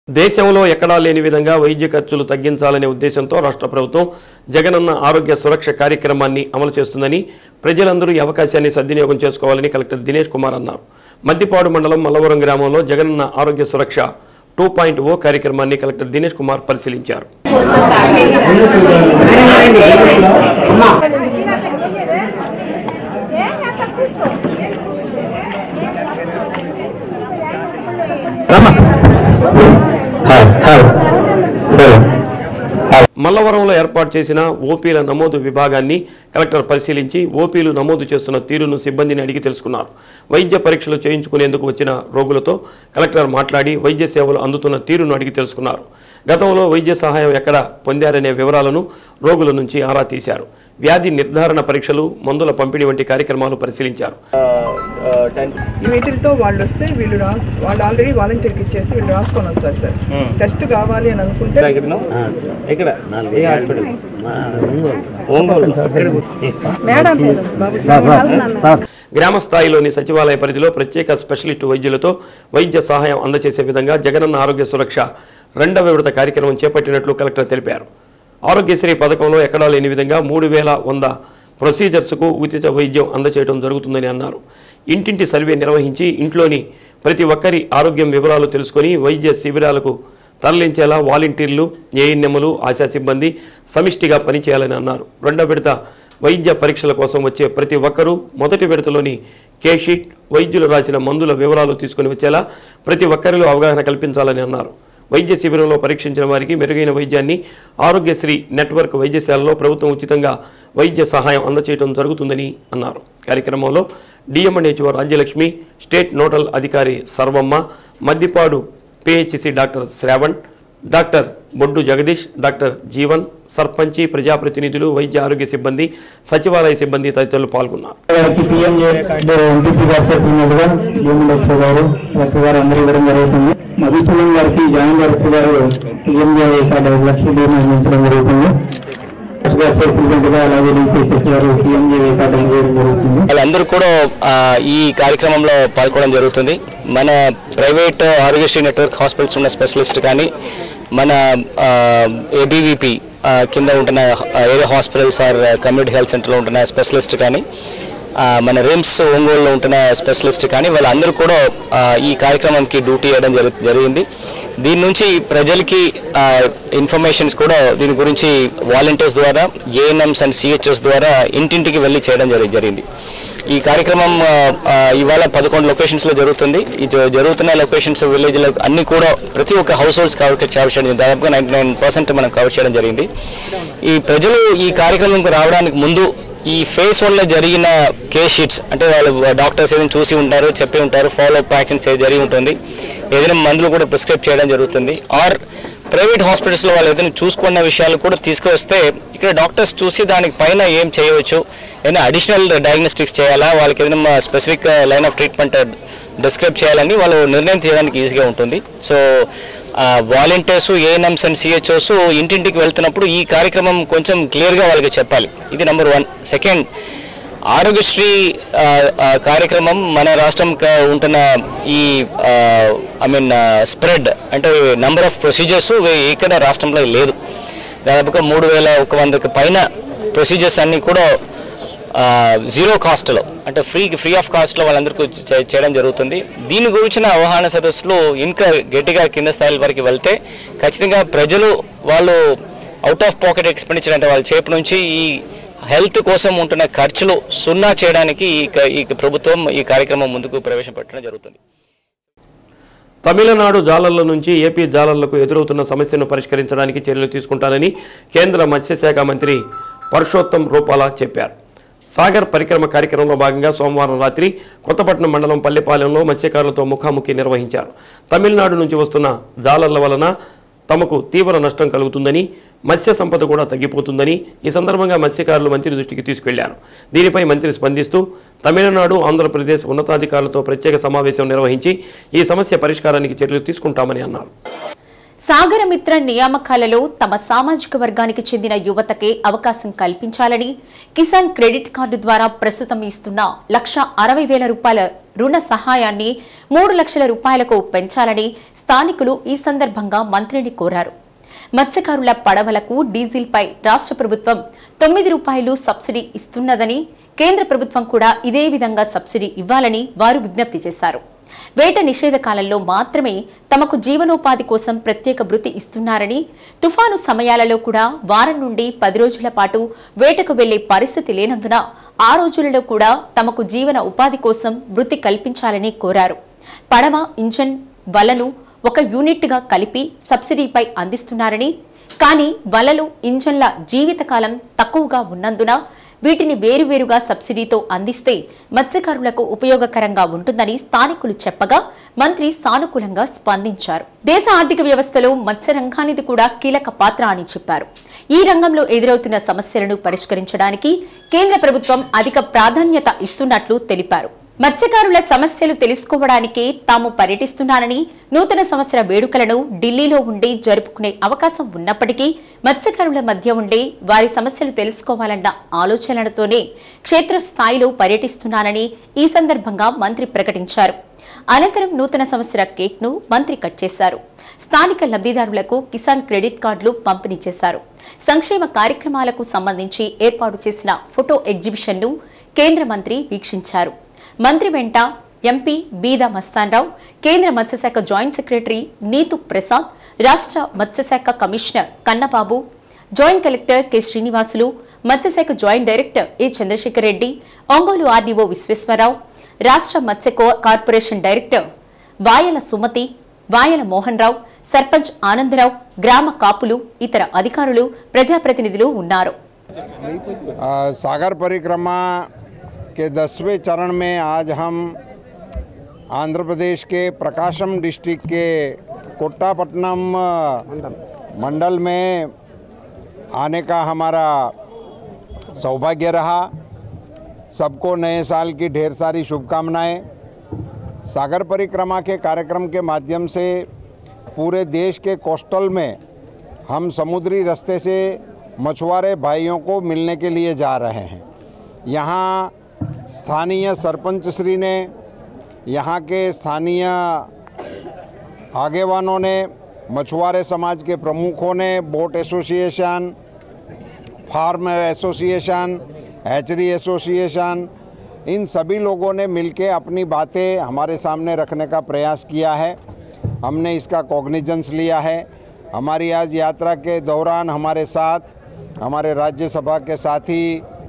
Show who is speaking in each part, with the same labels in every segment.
Speaker 1: దేశంలో ఎక్కడా లేని విధంగా వైద్య ఖర్చులు తగ్గించాలనే ఉద్దేశంతో రాష్ట్ర ప్రభుత్వం జగనన్న ఆరోగ్య సురక్ష కార్యక్రమాన్ని అమలు చేస్తుందని ప్రజలందరూ ఈ అవకాశాన్ని సద్వినియోగం చేసుకోవాలని కలెక్టర్ దినేష్ కుమార్ అన్నారు మద్దిపాడు మండలం మల్లవరం గ్రామంలో జగనన్న ఆరోగ్య సురక్ష టూ పాయింట్ ఓ కార్యక్రమాన్ని కలెక్టర్ దినేష్ కుమార్ పరిశీలించారు మల్లవరంలో ఏర్పాటు చేసిన ఓపీల నమోదు విభాగాన్ని కలెక్టర్ పరిశీలించి ఓపీలు నమోదు చేస్తున్న తీరును సిబ్బందిని అడిగి తెలుసుకున్నారు వైద్య పరీక్షలు చేయించుకునేందుకు వచ్చిన రోగులతో కలెక్టర్ మాట్లాడి వైద్య సేవలు అందుతున్న తీరును అడిగి తెలుసుకున్నారు గతంలో వైద్య సహాయం ఎక్కడ పొందారనే వివరాలను రోగుల నుంచి ఆరా తీశారు వ్యాధి నిర్ధారణ పరీక్షలు మందుల పంపిణీ వంటి కార్యక్రమాలు పరిశీలించారు
Speaker 2: వీటితో వాళ్ళు వస్తే వీళ్ళు రాస్ వాళ్ళు ఆల్రెడీ వాలంటీర్కి ఇచ్చేస్తే వీళ్ళు రాసుకొని వస్తారు సార్ టెస్ట్ కావాలి అని అనుకుంటే
Speaker 3: ఇక్కడ ఏ హాస్పిటల్
Speaker 2: మేడం పేరు బాబు
Speaker 1: గ్రామ స్థాయిలోని సచివాలయ పరిధిలో ప్రత్యేక స్పెషలిస్టు వైద్యులతో వైద్య సహాయం అందజేసే విధంగా జగనన్న ఆరోగ్య సురక్ష రెండవ విడత కార్యక్రమం చేపట్టినట్లు కలెక్టర్ తెలిపారు ఆరోగ్యశ్రీ పథకంలో ఎక్కడా లేని విధంగా మూడు వేల వంద ప్రొసీజర్స్కు ఉచిత వైద్యం అందచేయడం జరుగుతుందని అన్నారు ఇంటింటి సర్వే నిర్వహించి ఇంట్లోని ప్రతి ఒక్కరి ఆరోగ్యం వివరాలు తెలుసుకొని వైద్య శిబిరాలకు తరలించేలా వాలంటీర్లు ఏఎన్ఎంలు ఆశా సిబ్బంది సమిష్టిగా పనిచేయాలని అన్నారు రెండో విడత వైద్య పరీక్షల కోసం వచ్చే ప్రతి ఒక్కరూ మొదటి విడతలోని కేషీట్ వైద్యులు రాసిన మందుల వివరాలు తీసుకుని వచ్చేలా ప్రతి ఒక్కరిలో అవగాహన కల్పించాలని అన్నారు వైద్య శిబిరంలో పరీక్షించిన వారికి మెరుగైన వైద్యాన్ని ఆరోగ్యశ్రీ నెట్వర్క్ వైద్యశాలలో ప్రభుత్వం ఉచితంగా వైద్య సహాయం అందచేయడం జరుగుతుందని అన్నారు కార్యక్రమంలో డిఎంఎన్హెచ్ఓ రాజ్యలక్ష్మి స్టేట్ నోడల్ అధికారి Sarvamma Maddipadu PHC doctor Shravan doctor Boddu Jagadish doctor Jeevan సర్పంచి ప్రజాప్రతినిధులు వైద్య ఆరోగ్య సిబ్బంది సచివాలయ సిబ్బంది తదితరులు పాల్గొన్నారు
Speaker 3: గారికి సీఎం ఎంపీ గారు చెప్పినట్టుగా డిఎంఎల్ఎస్ఓ గారు ఎస్ఓ గారు అందరూ ఇవ్వడం జరుగుతుంది మధుసూదన్ గారికి జాయిన్ గారు గారు సీఎంజే ఐదు లక్షల బీమా అందించడం జరుగుతుంది ఎస్ గారు చెప్పినట్టుగా అలాగే డిసిహెచ్ఎస్ గారు సీఎంజే కార్డు అందజేయడం జరుగుతుంది
Speaker 4: వాళ్ళందరూ కూడా ఆ, ఈ కార్యక్రమంలో పాల్గొనడం జరుగుతుంది మన ప్రైవేట్ ఆరోగ్యశ్రీ నెట్వర్క్ హాస్పిటల్స్ ఉన్న స్పెషలిస్ట్ కానీ మన ఏబీవీపీ కింద ఉంటున్న area hospitals or community health సెంటర్లో ఉంటున్న స్పెషలిస్ట్ కానీ ఆ, మన రిమ్స్ ఒంగోలులో ఉంటున్న స్పెషలిస్ట్ కానీ వాళ్ళందరూ కూడా ఆ, ఈ కార్యక్రమానికి డ్యూటీ చేయడం జరు జరిగింది దీని నుంచి ప్రజలకి ఇన్ఫర్మేషన్స్ కూడా దీని గురించి వాలంటీర్స్ ద్వారా ఏఎన్ఎంస్ అండ్ సిహెచ్ఎస్ ద్వారా ఇంటింటికి వెళ్ళి చేయడం జరి జరిగింది ఈ కార్యక్రమం ఆ, ఆ, ఇవాళ పదకొండు లొకేషన్స్లో జరుగుతుంది ఈ జ- జరుగుతున్న లొకేషన్స్ విలేజ్లో అన్ని కూడా ప్రతి ఒక్క హౌస్ హోల్డ్స్ కవర్ కవర్ చేయడం దాదాపుగా నైంటీ నైన్ పర్సెంట్ మనం కవర్ చేయడం జరిగింది ఈ ప్రజలు ఈ కార్యక్రమంకి రావడానికి ముందు ఈ ఫేస్ వల్ల జరిగిన కేస్ షీట్స్ అంటే వాళ్ళు డాక్టర్స్ ఏదైనా చూసి ఉంటారు చెప్పి ఉంటారు ఫాలో అప్ యాక్షన్స్ జరిగి ఉంటుంది ఏదైనా మందులు కూడా ప్రిస్క్రైబ్ చేయడం జరుగుతుంది ఆర్ ప్రైవేట్ హాస్పిటల్స్లో వాళ్ళు ఏదైనా చూసుకున్న విషయాలు కూడా తీసుకొస్తే ఇక్కడ డాక్టర్స్ చూసి దానికి పైన ఏం చేయవచ్చు ఏదైనా అడిషనల్ డయాగ్నోస్టిక్స్ చేయాలా వాళ్ళకి ఏదైనా specific line of treatment describe చేయాలని వాళ్ళు నిర్ణయం చేయడానికి ఈజీగా ఉంటుంది so volunteers ANMs and CHOs ఇంటింటికి వెళ్తున్నప్పుడు ఈ కార్యక్రమం కొంచెం క్లియర్గా వాళ్ళకి చెప్పాలి ఇది నెంబర్ వన్ సెకండ్ ఆరోగ్యశ్రీ ఆ, ఆ, కార్యక్రమం మన రాష్ట్రం క- ఉంటున్న ఈ ఐ మీన్ స్ప్రెడ్ అంటే నంబర్ ఆఫ్ ప్రొసీజర్స్ ఇక్కడ రాష్ట్రంలో లేదు దాదాపుగా మూడు వేల ఒక వందకి పైన ప్రొసీజర్స్ అన్నీ కూడా జీరో కాస్ట్లో అంటే ఫ్రీ ఫ్రీ ఆఫ్ కాస్ట్లో వాళ్ళందరికీ చే- చేయడం జరుగుతుంది దీని గురించిన అవగాహన సదస్సులు ఇంకా గట్టిగా కింద స్థాయి వరకు వెళ్తే ఖచ్చితంగా ప్రజలు వాళ్ళు అవుట్ ఆఫ్ పాకెట్ ఎక్స్పెండిచర్ అంటే వాళ్ళ చేపు నుంచి ఈ హెల్త్ కోసం ఉంటున్న ఖర్చులు సున్నా చేయడానికి ఈ క- ఈ ప్రభుత్వం ఈ కార్యక్రమం ముందుకు ప్రవేశపెట్టడం జరుగుతుంది
Speaker 1: తమిళనాడు జాలర్ల నుంచి ఏపీ జాలర్లకు ఎదురవుతున్న సమస్యను పరిష్కరించడానికి చర్యలు తీసుకుంటానని కేంద్ర మత్స్యశాఖ మంత్రి పరుషోత్తం రూపాల చెప్పారు సాగర్ పరిక్రమ కార్యక్రమంలో భాగంగా సోమవారం రాత్రి కొత్తపట్నం మండలం పల్లెపాలెంలో మత్స్యకారులతో ముఖాముఖి నిర్వహించారు తమిళనాడు నుంచి వస్తున్న జాలర్ల వలన తమకు తీవ్ర నష్టం కలుగుతుందని మత్స్య సంపద కూడా తగ్గిపోతుందని ఈ సందర్భంగా మత్స్యకారులు మంత్రి దృష్టికి తీసుకెళ్లారు దీనిపై మంత్రి స్పందిస్తూ తమిళనాడు ఆంధ్రప్రదేశ్ ఉన్నతాధికారులతో ప్రత్యేక సమావేశం నిర్వహించి ఈ సమస్య పరిష్కారానికి చర్యలు తీసుకుంటామని అన్నారు
Speaker 5: సాగరమిత్ర నియామకాలలో తమ సామాజిక వర్గానికి చెందిన యువతకే అవకాశం కల్పించాలని కిసాన్ క్రెడిట్ కార్డు ద్వారా ప్రస్తుతం ఇస్తున్న లక్ష అరవై వేల రూపాయల రుణ సహాయాన్ని మూడు లక్షల రూపాయలకు పెంచాలని స్థానికులు ఈ సందర్భంగా మంత్రిని కోరారు మత్స్యకారుల పడవలకు డీజిల్పై రాష్ట్ర ప్రభుత్వం తొమ్మిది రూపాయలు సబ్సిడీ ఇస్తున్నదని కేంద్ర ప్రభుత్వం కూడా ఇదే విధంగా సబ్సిడీ ఇవ్వాలని వారు విజ్ఞప్తి చేశారు వేట నిషేధ కాలంలో మాత్రమే తమకు జీవనోపాధి కోసం ప్రత్యేక వృత్తి ఇస్తున్నారని తుఫాను సమయాలలో కూడా వారం నుండి పది రోజుల పాటు వేటకు వెళ్లే పరిస్థితి లేనందున ఆ రోజులలో కూడా తమకు జీవన ఉపాధి కోసం వృత్తి కల్పించాలని కోరారు పడవ ఇంజన్ వలను ఒక యూనిట్గా కలిపి సబ్సిడీపై అందిస్తున్నారని కానీ వలలు ఇంజన్ల జీవితకాలం తక్కువగా ఉన్నందున వీటిని వేరువేరుగా సబ్సిడీతో అందిస్తే మత్స్యకారులకు ఉపయోగకరంగా ఉంటుందని స్థానికులు చెప్పగా మంత్రి సానుకూలంగా స్పందించారు దేశ ఆర్థిక వ్యవస్థలో మత్స్య రంగానిది కూడా కీలక పాత్ర అని చెప్పారు ఈ రంగంలో ఎదురవుతున్న సమస్యలను పరిష్కరించడానికి కేంద్ర ప్రభుత్వం అధిక ప్రాధాన్యత ఇస్తున్నట్లు తెలిపారు మత్స్యకారుల సమస్యలు తెలుసుకోవడానికే తాము పర్యటిస్తున్నానని నూతన సంవత్సర వేడుకలను ఢిల్లీలో ఉండి జరుపుకునే అవకాశం ఉన్నప్పటికీ మత్స్యకారుల మధ్య ఉండే వారి సమస్యలు తెలుసుకోవాలన్న ఆలోచనలతోనే క్షేత్రస్థాయిలో పర్యటిస్తున్నానని ఈ సందర్భంగా మంత్రి ప్రకటించారు అనంతరం నూతన సంవత్సర కేక్ను మంత్రి కట్ చేశారు స్థానిక లబ్ధిదారులకు కిసాన్ క్రెడిట్ కార్డులు పంపిణీ చేశారు సంక్షేమ కార్యక్రమాలకు సంబంధించి ఏర్పాటు చేసిన ఫోటో ఎగ్జిబిషన్ను కేంద్ర మంత్రి వీక్షించారు మంత్రి వెంట ఎంపీ బీదా మస్తాన్రావు కేంద్ర మత్స్యశాఖ జాయింట్ సెక్రటరీ నీతు ప్రసాద్ రాష్ట్ర మత్స్యశాఖ commissioner Kannababu joint collector K Srinivasulu మత్స్యశాఖ joint director A Chandrasekhar Reddy Ongole RDO Visweswararao రాష్ట్ర మత్స్య co- corporation director Vayala Sumathi Vayala Mohan Rao sarpanch Anandarao గ్రామ కాపులు ఇతర అధికారులు ప్రజాప్రతినిధులు ఉన్నారు
Speaker 6: आ, सागर परिक्रमा के दसवें चरण में आज हम आंध्र प्रदेश के प्रकाशम डिस्ट्रिक्ट के कोट्टापट्टनम मंडल में आने का हमारा सौभाग्य रहा सबको नए साल की ढेर सारी शुभकामनाएं सागर परिक्रमा के कार्यक्रम के माध्यम से पूरे देश के कोस्टल में हम समुद्री रास्ते से मछुआरे भाइयों को मिलने के लिए जा रहे हैं यहाँ स्थानीय सरपंच श्री ने यहाँ के स्थानीय आगेवानों ने मछुआरे समाज के प्रमुखों ने boat association farmer association hatchery association इन सभी लोगों ने मिलके अपनी बातें हमारे सामने रखने का प्रयास किया है हमने इसका कॉग्निजेंस लिया है हमारी आज यात्रा के दौरान हमारे साथ हमारे राज्यसभा के साथी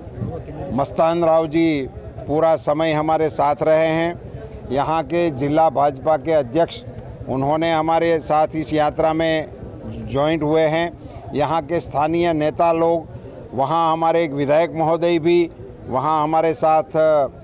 Speaker 6: मस्तान राव जी पूरा समय हमारे साथ रहे हैं यहाँ के जिला भाजपा के अध्यक्ष उन्होंने हमारे साथ इस यात्रा में ज्वाइंट हुए हैं यहाँ के स्थानीय नेता लोग वहाँ हमारे एक विधायक महोदय भी वहाँ हमारे साथ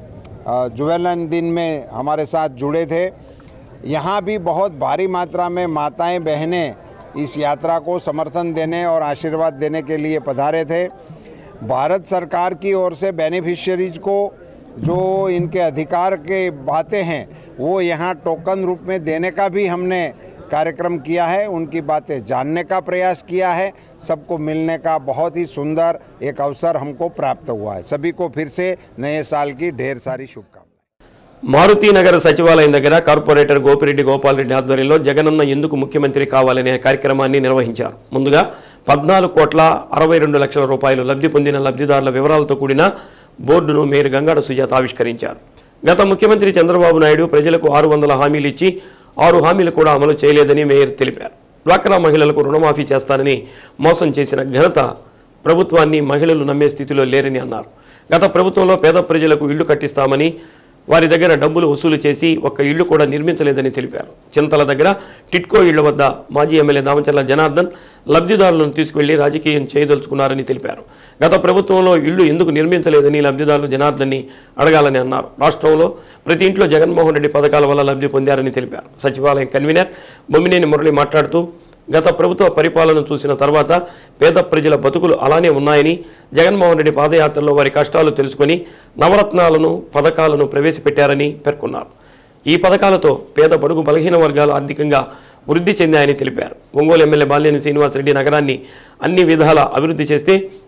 Speaker 6: अ, जुवेलन दिन में हमारे साथ जुड़े थे यहाँ भी बहुत भारी मात्रा में माताएं बहनें इस यात्रा को समर्थन देने और आशीर्वाद देने के लिए पधारे थे भारत सरकार की ओर से बेनिफिशियरीज को जो इनके अधिकार के बातें हैं वो यहाँ टोकन रूप में देने का भी हमने कार्यक्रम किया है उनकी बातें जानने का प्रयास किया है सबको मिलने का बहुत ही सुंदर एक अवसर हमको प्राप्त हुआ है सभी को फिर से नए साल की ढेर सारी शुभकामनाएं
Speaker 1: మారుతి నగర సచివాలయం దగ్గర కార్పొరేటర్ గోపిరెడ్డి గోపాలరెడ్డి ఆధ్వర్యంలో జగనన్న ఎందుకు ముఖ్యమంత్రి కావాలనే కార్యక్రమాన్ని నిర్వహించారు ముందుగా పద్నాలుగు కోట్ల అరవై రెండు లక్షల రూపాయలు లబ్ధి పొందిన లబ్ధిదారుల వివరాలతో కూడిన బోర్డును మేయర్ గంగాడ సుజాత ఆవిష్కరించారు గత ముఖ్యమంత్రి చంద్రబాబు నాయుడు ప్రజలకు ఆరు వందల హామీలు ఇచ్చి ఆరు హామీలు కూడా అమలు చేయలేదని మేయర్ తెలిపారు డ్వాక్రా మహిళలకు రుణమాఫీ చేస్తానని మోసం చేసిన ఘనత ప్రభుత్వాన్ని మహిళలు నమ్మే స్థితిలో లేరని అన్నారు గత ప్రభుత్వంలో పేద ప్రజలకు ఇళ్లు కట్టిస్తామని వారి దగ్గర డబ్బులు వసూలు చేసి ఒక్క ఇళ్లు కూడా నిర్మించలేదని తెలిపారు చింతల దగ్గర టిట్కో ఇళ్ల వద్ద మాజీ ఎమ్మెల్యే దామచర్ల జనార్దన్ లబ్ధిదారులను తీసుకువెళ్లి రాజకీయం చేయదలుచుకున్నారని తెలిపారు గత ప్రభుత్వంలో ఇళ్లు ఎందుకు నిర్మించలేదని లబ్ధిదారులు జనార్దన్ని అడగాలని అన్నారు రాష్ట్రంలో ప్రతి ఇంట్లో జగన్మోహన్ రెడ్డి పథకాల వల్ల లబ్ధి పొందారని తెలిపారు సచివాలయం కన్వీనర్ బొమ్మినేని మురళి మాట్లాడుతూ గత ప్రభుత్వ పరిపాలన చూసిన తర్వాత పేద ప్రజల బతుకులు అలానే ఉన్నాయని జగన్మోహన్ రెడ్డి పాదయాత్రలో వారి కష్టాలు తెలుసుకొని నవరత్నాలను పథకాలను ప్రవేశపెట్టారని పేర్కొన్నారు ఈ పథకాలతో పేద బడుగు బలహీన వర్గాలు ఆర్థికంగా వృద్ధి చెందాయని తెలిపారు ఒంగోలు ఎమ్మెల్యే బాల్యని శ్రీనివాసరెడ్డి నగరాన్ని అన్ని విధాల అభివృద్ధి చేస్తే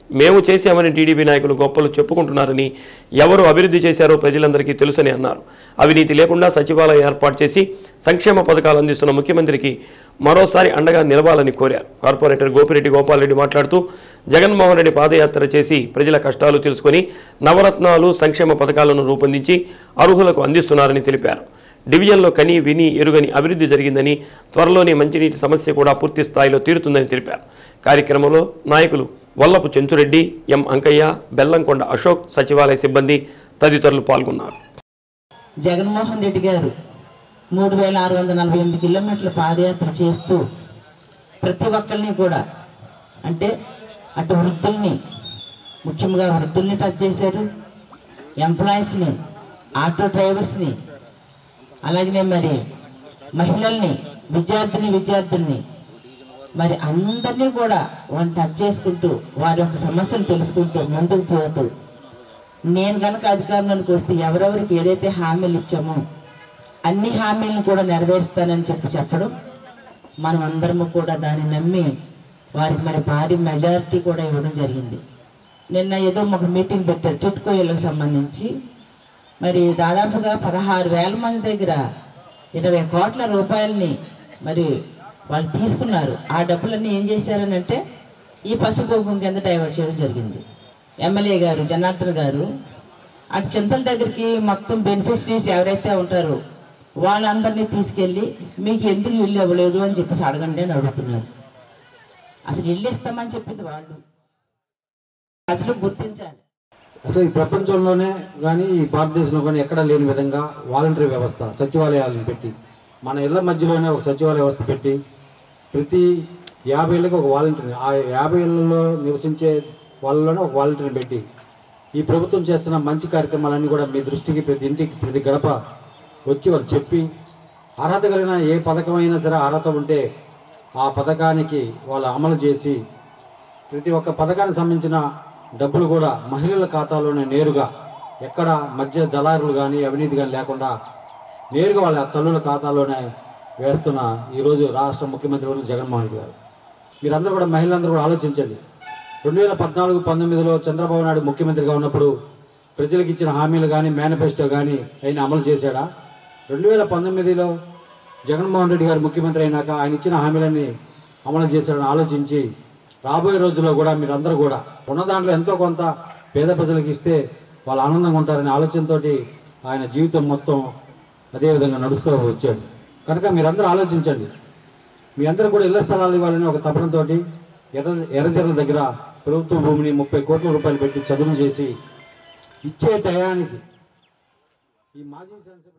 Speaker 1: మేము చేశామని టీడీపీ నాయకులు గొప్పలు చెప్పుకుంటున్నారని ఎవరు అభివృద్ధి చేశారో ప్రజలందరికీ తెలుసని అన్నారు అవినీతి లేకుండా సచివాలయం ఏర్పాటు చేసి సంక్షేమ పథకాలు అందిస్తున్న ముఖ్యమంత్రికి మరోసారి అండగా నిలవాలని కోరారు కార్పొరేటర్ గోపిరెడ్డి గోపాలరెడ్డి మాట్లాడుతూ జగన్మోహన్ రెడ్డి పాదయాత్ర చేసి ప్రజల కష్టాలు తెలుసుకొని నవరత్నాలు సంక్షేమ పథకాలను రూపొందించి అర్హులకు అందిస్తున్నారని తెలిపారు డివిజన్లో కని విని ఎరుగని అభివృద్ధి జరిగిందని త్వరలోనే మంచినీటి సమస్య కూడా పూర్తి స్థాయిలో తీరుతుందని తెలిపారు కార్యక్రమంలో నాయకులు వల్లపు చెంచురెడ్డి ఎం అంకయ్య బెల్లంకొండ అశోక్ సచివాలయ సిబ్బంది తదితరులు పాల్గొన్నారు
Speaker 7: జగన్మోహన్ రెడ్డి గారు మూడు వేల ఆరు వందల నలభై ఎనిమిది కిలోమీటర్ల పాదయాత్ర చేస్తూ ప్రతి ఒక్కరిని కూడా అంటే అటు వృద్ధుల్ని ముఖ్యంగా వృద్ధుల్ని టచ్ చేశారు ఎంప్లాయీస్ని ఆటో డ్రైవర్స్ని అలాగనే మరి మహిళల్ని విద్యార్థిని విద్యార్థుల్ని మరి అందరినీ కూడా వాళ్ళు టచ్ చేసుకుంటూ వారి యొక్క సమస్యలు తెలుసుకుంటూ ముందుకు పోతూ నేను కనుక అధికారంలోకి వస్తే ఎవరెవరికి ఏదైతే హామీలు ఇచ్చామో అన్ని హామీలను కూడా నెరవేరుస్తానని చెప్పి చెప్పడం మనం అందరము కూడా దాన్ని నమ్మి వారికి మరి భారీ మెజారిటీ కూడా ఇవ్వడం జరిగింది నిన్న ఏదో ఒక మీటింగ్ పెట్టారు టిట్కో ఇళ్ళకి సంబంధించి మరి దాదాపుగా పదహారు వేల మంది దగ్గర ఇరవై కోట్ల రూపాయలని మరి వాళ్ళు తీసుకున్నారు ఆ డబ్బులన్నీ ఏం చేశారని అంటే ఈ పసుపు కుంకుమ కింద డైవర్ట్ చేయడం జరిగింది ఎమ్మెల్యే గారు జనార్దన్ గారు అటు చింతల దగ్గరికి మొత్తం బెనిఫిషరీస్ ఎవరైతే ఉంటారో వాళ్ళందరినీ తీసుకెళ్ళి మీకు ఎందుకు ఇల్లు ఇవ్వలేదు అని చెప్పేసి అడగండి అని అడుగుతున్నారు అసలు ఇల్లు ఇస్తామని చెప్పింది వాళ్ళు అసలు గుర్తించాలి
Speaker 8: అసలు ఈ ప్రపంచంలోనే కానీ ఈ భారతదేశంలో కానీ ఎక్కడా లేని విధంగా వాలంటరీ వ్యవస్థ సచివాలయాలను పెట్టి మన ఇళ్ళ మధ్యలోనే ఒక సచివాలయ వ్యవస్థ పెట్టి ప్రతి యాభై ఏళ్ళకి ఒక వాలంటీర్ని ఆ యాభై ఏళ్ళలో నివసించే వాళ్ళలోనే ఒక వాలంటీర్ని పెట్టి ఈ ప్రభుత్వం చేస్తున్న మంచి కార్యక్రమాలన్నీ కూడా మీ దృష్టికి ప్రతి ఇంటికి ప్రతి గడప వచ్చి వాళ్ళు చెప్పి అర్హత కలిగిన ఏ పథకమైనా సరే అర్హత ఉంటే ఆ పథకానికి వాళ్ళు అమలు చేసి ప్రతి ఒక్క పథకానికి సంబంధించిన డబ్బులు కూడా మహిళల ఖాతాలోనే నేరుగా ఎక్కడ మధ్య దళారులు కానీ అవినీతి కానీ లేకుండా నేరుగా వాళ్ళ తల్లుల ఖాతాలోనే వేస్తున్న ఈరోజు రాష్ట్ర ముఖ్యమంత్రి వర్యులు జగన్మోహన్ రెడ్డి గారు మీరందరూ కూడా మహిళలందరూ కూడా ఆలోచించండి రెండు వేల పద్నాలుగు పంతొమ్మిదిలో చంద్రబాబు నాయుడు ముఖ్యమంత్రిగా ఉన్నప్పుడు ప్రజలకు ఇచ్చిన హామీలు కానీ మేనిఫెస్టో కానీ ఆయన అమలు చేశాడా రెండు వేల పంతొమ్మిదిలో జగన్మోహన్ రెడ్డి గారు ముఖ్యమంత్రి అయినాక ఆయన ఇచ్చిన హామీలన్నీ అమలు చేశాడని ఆలోచించి రాబోయే రోజుల్లో కూడా మీరందరూ కూడా ఉన్న దాంట్లో ఎంతో కొంత పేద ప్రజలకు ఇస్తే వాళ్ళు ఆనందంగా ఉంటారనే ఆలోచనతోటి ఆయన జీవితం మొత్తం అదే విధంగా నడుస్తూ వచ్చాడు కనుక మీరందరూ ఆలోచించండి మీ అందరూ కూడా ఇళ్ల స్థలాలు ఇవ్వాలని ఒక తపనతోటి ఎర్ర ఎర్రజర్ల దగ్గర ప్రభుత్వ భూమిని ముప్పై కోట్ల రూపాయలు పెట్టి చదువు చేసి ఇచ్చే టయానికి ఈ మాజీ శాసనసభ్యులు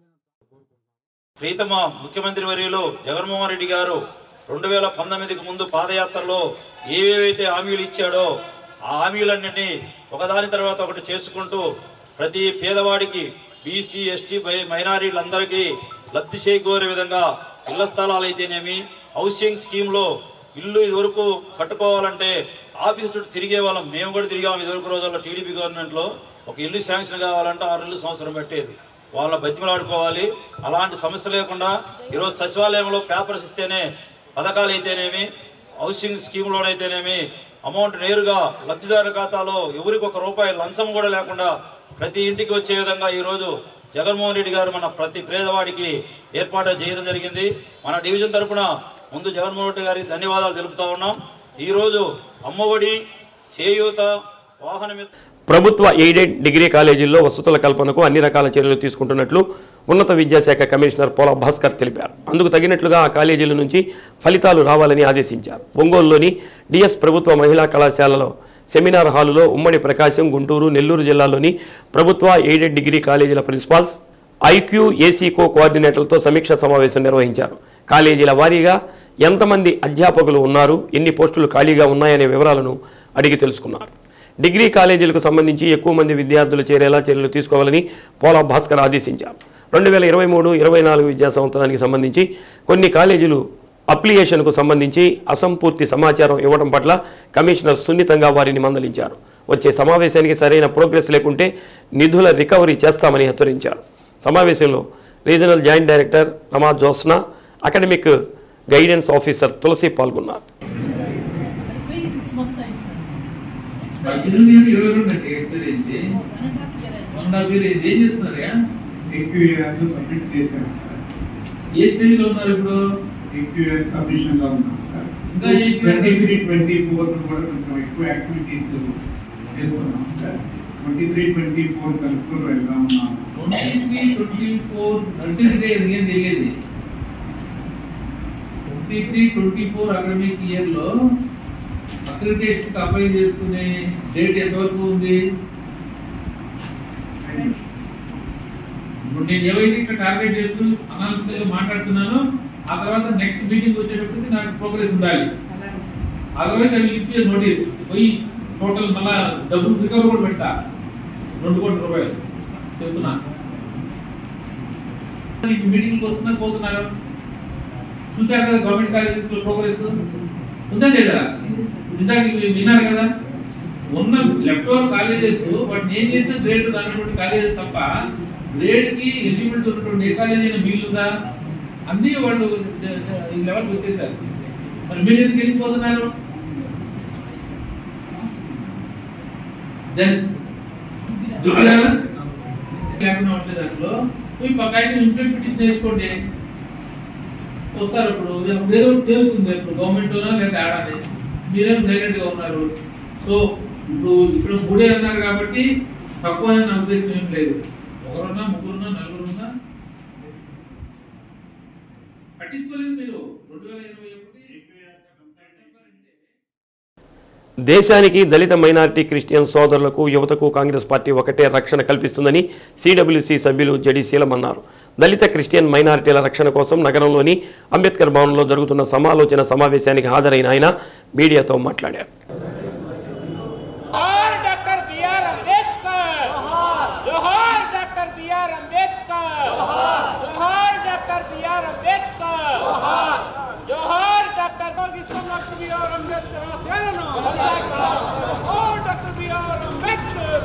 Speaker 9: ప్రీతమ ముఖ్యమంత్రి వర్యులు జగన్మోహన్ రెడ్డి గారు రెండు వేల పంతొమ్మిదికి ముందు పాదయాత్రలో ఏవేవైతే హామీలు ఇచ్చాడో ఆ హామీలన్నింటినీ ఒకదాని తర్వాత ఒకటి చేసుకుంటూ ప్రతి పేదవాడికి బీసీ ఎస్టీ మైనారిటీలందరికీ లబ్ధి చేకూరే విధంగా ఇళ్ల స్థలాలు అయితేనేమి హౌసింగ్ స్కీమ్లో ఇల్లు ఇదివరకు కట్టుకోవాలంటే ఆఫీస్ చుట్టూ తిరిగే వాళ్ళం మేము కూడా తిరిగాము ఇదివరకు రోజుల్లో టీడీపీ గవర్నమెంట్లో ఒక ఇల్లు శాంక్షన్ కావాలంటే ఆరు ఇల్లు సంవత్సరం పెట్టేది వాళ్ళ బతిమలాడుకోవాలి అలాంటి సమస్య లేకుండా ఈరోజు సచివాలయంలో పేపర్స్ ఇస్తేనే పథకాలు అయితేనేమి హౌసింగ్ స్కీమ్లోనైతేనేమి అమౌంట్ నేరుగా లబ్ధిదారు ఖాతాలో ఎవరికి ఒక రూపాయి లంచం కూడా లేకుండా ప్రతి ఇంటికి వచ్చే విధంగా ఈరోజు జగన్మోహన్ రెడ్డి గారు మన ప్రతి పేదవాడికి ఏర్పాటు చేయడం జరిగింది మన డివిజన్ తరపున ముందు జగన్మోహన్ రెడ్డి గారికి ధన్యవాదాలు తెలుపుతా ఉన్నాం ఈరోజు అమ్మఒడి చేయూత వాహనమిత్ర
Speaker 1: ప్రభుత్వ ఎయిడెడ్ డిగ్రీ కాలేజీల్లో వసతుల కల్పనకు అన్ని రకాల చర్యలు తీసుకుంటున్నట్లు ఉన్నత విద్యాశాఖ కమిషనర్ పోల భాస్కర్ తెలిపారు అందుకు తగినట్లుగా ఆ కాలేజీల నుంచి ఫలితాలు రావాలని ఆదేశించారు ఒంగోలులోని డిఎస్ ప్రభుత్వ మహిళా కళాశాలలో సెమినార్ హాలులో ఉమ్మడి ప్రకాశం గుంటూరు నెల్లూరు జిల్లాలోని ప్రభుత్వ ఎయిడెడ్ డిగ్రీ కాలేజీల ప్రిన్సిపాల్స్ ఐక్యూ ఏసీకో కోఆర్డినేటర్లతో సమీక్ష సమావేశం నిర్వహించారు కాలేజీల వారీగా ఎంతమంది అధ్యాపకులు ఉన్నారు ఎన్ని పోస్టులు ఖాళీగా ఉన్నాయనే వివరాలను అడిగి తెలుసుకున్నారు డిగ్రీ కాలేజీలకు సంబంధించి ఎక్కువ మంది విద్యార్థులు చేరేలా చర్యలు తీసుకోవాలని పోలా భాస్కర్ ఆదేశించారు రెండు వేల ఇరవై మూడు ఇరవై నాలుగు విద్యా సంవత్సరానికి సంబంధించి కొన్ని కాలేజీలు అప్లికేషన్కు సంబంధించి అసంపూర్తి సమాచారం ఇవ్వడం పట్ల కమిషనర్ సున్నితంగా వారిని మందలించారు వచ్చే సమావేశానికి సరైన ప్రోగ్రెస్ లేకుంటే నిధుల రికవరీ చేస్తామని హెచ్చరించారు సమావేశంలో regional joint director Rama Josna academic guidance officer Tulasi పాల్గొన్నారు
Speaker 10: సిక్స్ మంత్స్ అయింది సార్ పద్దెనిమిది నుండి ఇరవై రెండు అంటే ఎక్స్పీరియన్స్ మొన్న మీరు ఏం చేస్తున్నారా
Speaker 11: ఎక్కువ సబ్మిట్ చేశాను
Speaker 10: ఏ స్టేజ్ లో ఉన్నారు ఇప్పుడు
Speaker 11: ఎక్కువ సబ్మిషన్ లో ఉన్నాం సార్
Speaker 10: ఇంకా ఎక్కువ-
Speaker 11: ట్వంటీ త్రీ ట్వంటీ ఫోర్ కూడా కొంచెం ఎక్కువ యాక్టివిటీస్ చేస్తున్నాం sir twenty three twenty four కలుపుకొని వెళ్తా ఉన్నాం
Speaker 10: twenty three twenty four nursing day ఏం జరిగేది twenty three twenty four academic year లో అక్రిడిటేషన్ అప్లై చేసుకునే డేట్ ఎంతవరకు ఉంది ఇప్పుడు నేను ఏవైతే ఇక్కడ టార్గెట్ చేస్తూ అనాలిసిస్ మాట్లాడుతున్నానో ఆ తర్వాత నెక్స్ట్ మీటింగ్ వచ్చేటప్పటికి నాకు ప్రోగ్రెస్ ఉండాలి అదర్వైజ్ అవి ఇచ్చే నోటీస్ పోయి టోటల్ మళ్ళా డబ్బులు రికవర్ కూడా పెట్టా రెండు కోట్ల రూపాయలు చెప్తున్నా మీటింగ్ వస్తున్నా పోతున్నారు చూశారు కదా గవర్నమెంట్ కాలేజెస్ లో ప్రోగ్రెస్ ఉందండి లేదా ఇందాక మీరు విన్నారు కదా ఉన్న లెఫ్ట్ ఓవర్ కాలేజెస్ వాటిని ఏం చేసిన గ్రేడ్ దానిటువంటి కాలేజెస్ తప్ప గ్రేడ్ కి ఎలిజిబిలిటీ ఉన్నటువంటి ఏ కాలేజ్ అయినా మిగిలిందా అన్ని వాళ్ళు ఈ లెవెల్కి వచ్చేసారు మరి మీరు ఎందుకు వెళ్ళిపోతున్నారు దెన్ చూడాలా లేకుండా ఉంటే దాంట్లో పోయి పక్క ఆయన ఇంప్లిమెంట్ పిటిషన్ వేసుకోండి వస్తారు ఇప్పుడు వేరే తెలుస్తుంది ఇప్పుడు గవర్నమెంట్ లేదా ఆడాలి మీరేం సైలెంట్ గా ఉన్నారు సో ఇప్పుడు ఇప్పుడు మూడే అన్నారు కాబట్టి తక్కువ అని నా ఉద్దేశం ఏం లేదు ఒకరున్నా ముగ్గురున్నా నలుగురున్నా పట్టించుకోలేదు మీరు రెండు వేల ఇరవై
Speaker 1: దేశానికి దళిత మైనారిటీ క్రిస్టియన్ సోదరులకు యువతకు కాంగ్రెస్ పార్టీ ఒకటే రక్షణ కల్పిస్తుందని సిడబ్ల్యూసి సభ్యులు జడి శీలం అన్నారు దళిత క్రిస్టియన్ మైనారిటీల రక్షణ కోసం నగరంలోని అంబేద్కర్ భవన్లో జరుగుతున్న సమాలోచన సమావేశానికి హాజరైన ఆయన మీడియాతో మాట్లాడారు
Speaker 12: డాక్టర్ బిఆర్ అంబేద్కర్ జోహార్ డాక్టర్ బిఆర్ అంబేద్కర్ జోహార్ డాక్టర్ బిఆర్ అంబేద్కర్ జోహార్ doctor Viswam doctor BR Ambedkar ఆశయాలను జోహార్ డాక్టర్ బిఆర్ అంబేద్కర్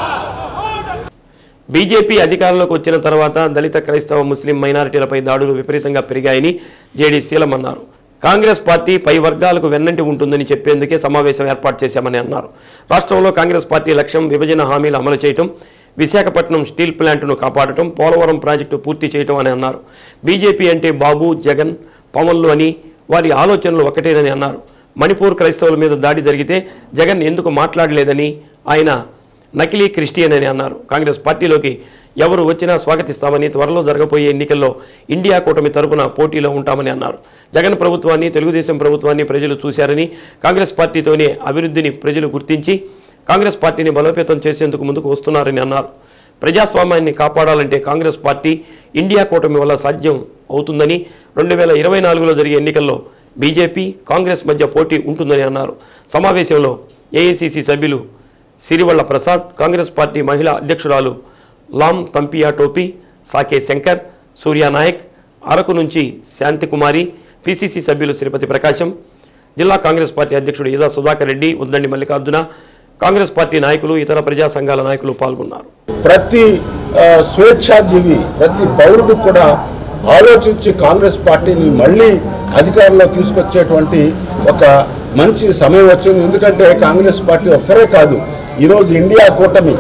Speaker 12: జోహార్ డాక్టర్
Speaker 1: బీజేపీ అధికారంలోకి వచ్చిన తర్వాత దళిత క్రైస్తవ ముస్లిం మైనారిటీలపై దాడులు విపరీతంగా పెరిగాయని జేడీ శీలం అన్నారు కాంగ్రెస్ పార్టీ పై వర్గాలకు వెన్నంటి ఉంటుందని చెప్పేందుకే సమావేశం ఏర్పాటు చేశామని అన్నారు రాష్ట్రంలో కాంగ్రెస్ పార్టీ లక్ష్యం విభజన హామీలు అమలు చేయటం విశాఖపట్నం స్టీల్ ప్లాంట్ను కాపాడటం పోలవరం ప్రాజెక్టు పూర్తి చేయటం అని అన్నారు బీజేపీ అంటే బాబు జగన్ పవన్లు అని వారి ఆలోచనలు ఒకటేనని అన్నారు మణిపూర్ క్రైస్తవుల మీద దాడి జరిగితే జగన్ ఎందుకు మాట్లాడలేదని ఆయన నకిలీ క్రిస్టియన్ అని అన్నారు కాంగ్రెస్ పార్టీలోకి ఎవరు వచ్చినా స్వాగతిస్తామని త్వరలో జరగబోయే ఎన్నికల్లో ఇండియా కూటమి తరపున పోటీలో ఉంటామని అన్నారు జగన్ ప్రభుత్వాన్ని తెలుగుదేశం ప్రభుత్వాన్ని ప్రజలు చూశారని కాంగ్రెస్ పార్టీతోనే అభివృద్ధిని ప్రజలు గుర్తించి కాంగ్రెస్ పార్టీని బలోపేతం చేసేందుకు ముందుకు వస్తున్నారని అన్నారు ప్రజాస్వామ్యాన్ని కాపాడాలంటే కాంగ్రెస్ పార్టీ ఇండియా కూటమి వల్ల సాధ్యం అవుతుందని రెండు వేల ఇరవై నాలుగులో జరిగే ఎన్నికల్లో బీజేపీ కాంగ్రెస్ మధ్య పోటీ ఉంటుందని అన్నారు సమావేశంలో ఏఐసిసి సభ్యులు సిరివళ్ల ప్రసాద్ కాంగ్రెస్ పార్టీ మహిళా అధ్యక్షురాలు లామ్ తంపియా టోపీ సాకే శంకర్ సూర్యానాయక్ అరకు నుంచి శాంతికుమారి పిసిసి సభ్యులు శ్రీపతి ప్రకాశం జిల్లా కాంగ్రెస్ పార్టీ అధ్యక్షుడు ఈదా సుధాకర్ రెడ్డి ఉద్దండి మల్లికార్జున కాంగ్రెస్ పార్టీ నాయకులు ఇతర ప్రజా సంఘాల నాయకులు పాల్గొన్నారు
Speaker 13: ప్రతి ఆ, స్వేచ్ఛాజీవి ప్రతి పౌరుడు కూడా ఆలోచించి కాంగ్రెస్ పార్టీని మళ్ళీ అధికారంలో తీసుకొచ్చేటువంటి ఒక మంచి సమయం వచ్చింది ఎందుకంటే కాంగ్రెస్ పార్టీ ఒక్కరే కాదు ఈరోజు ఇండియా కూటమి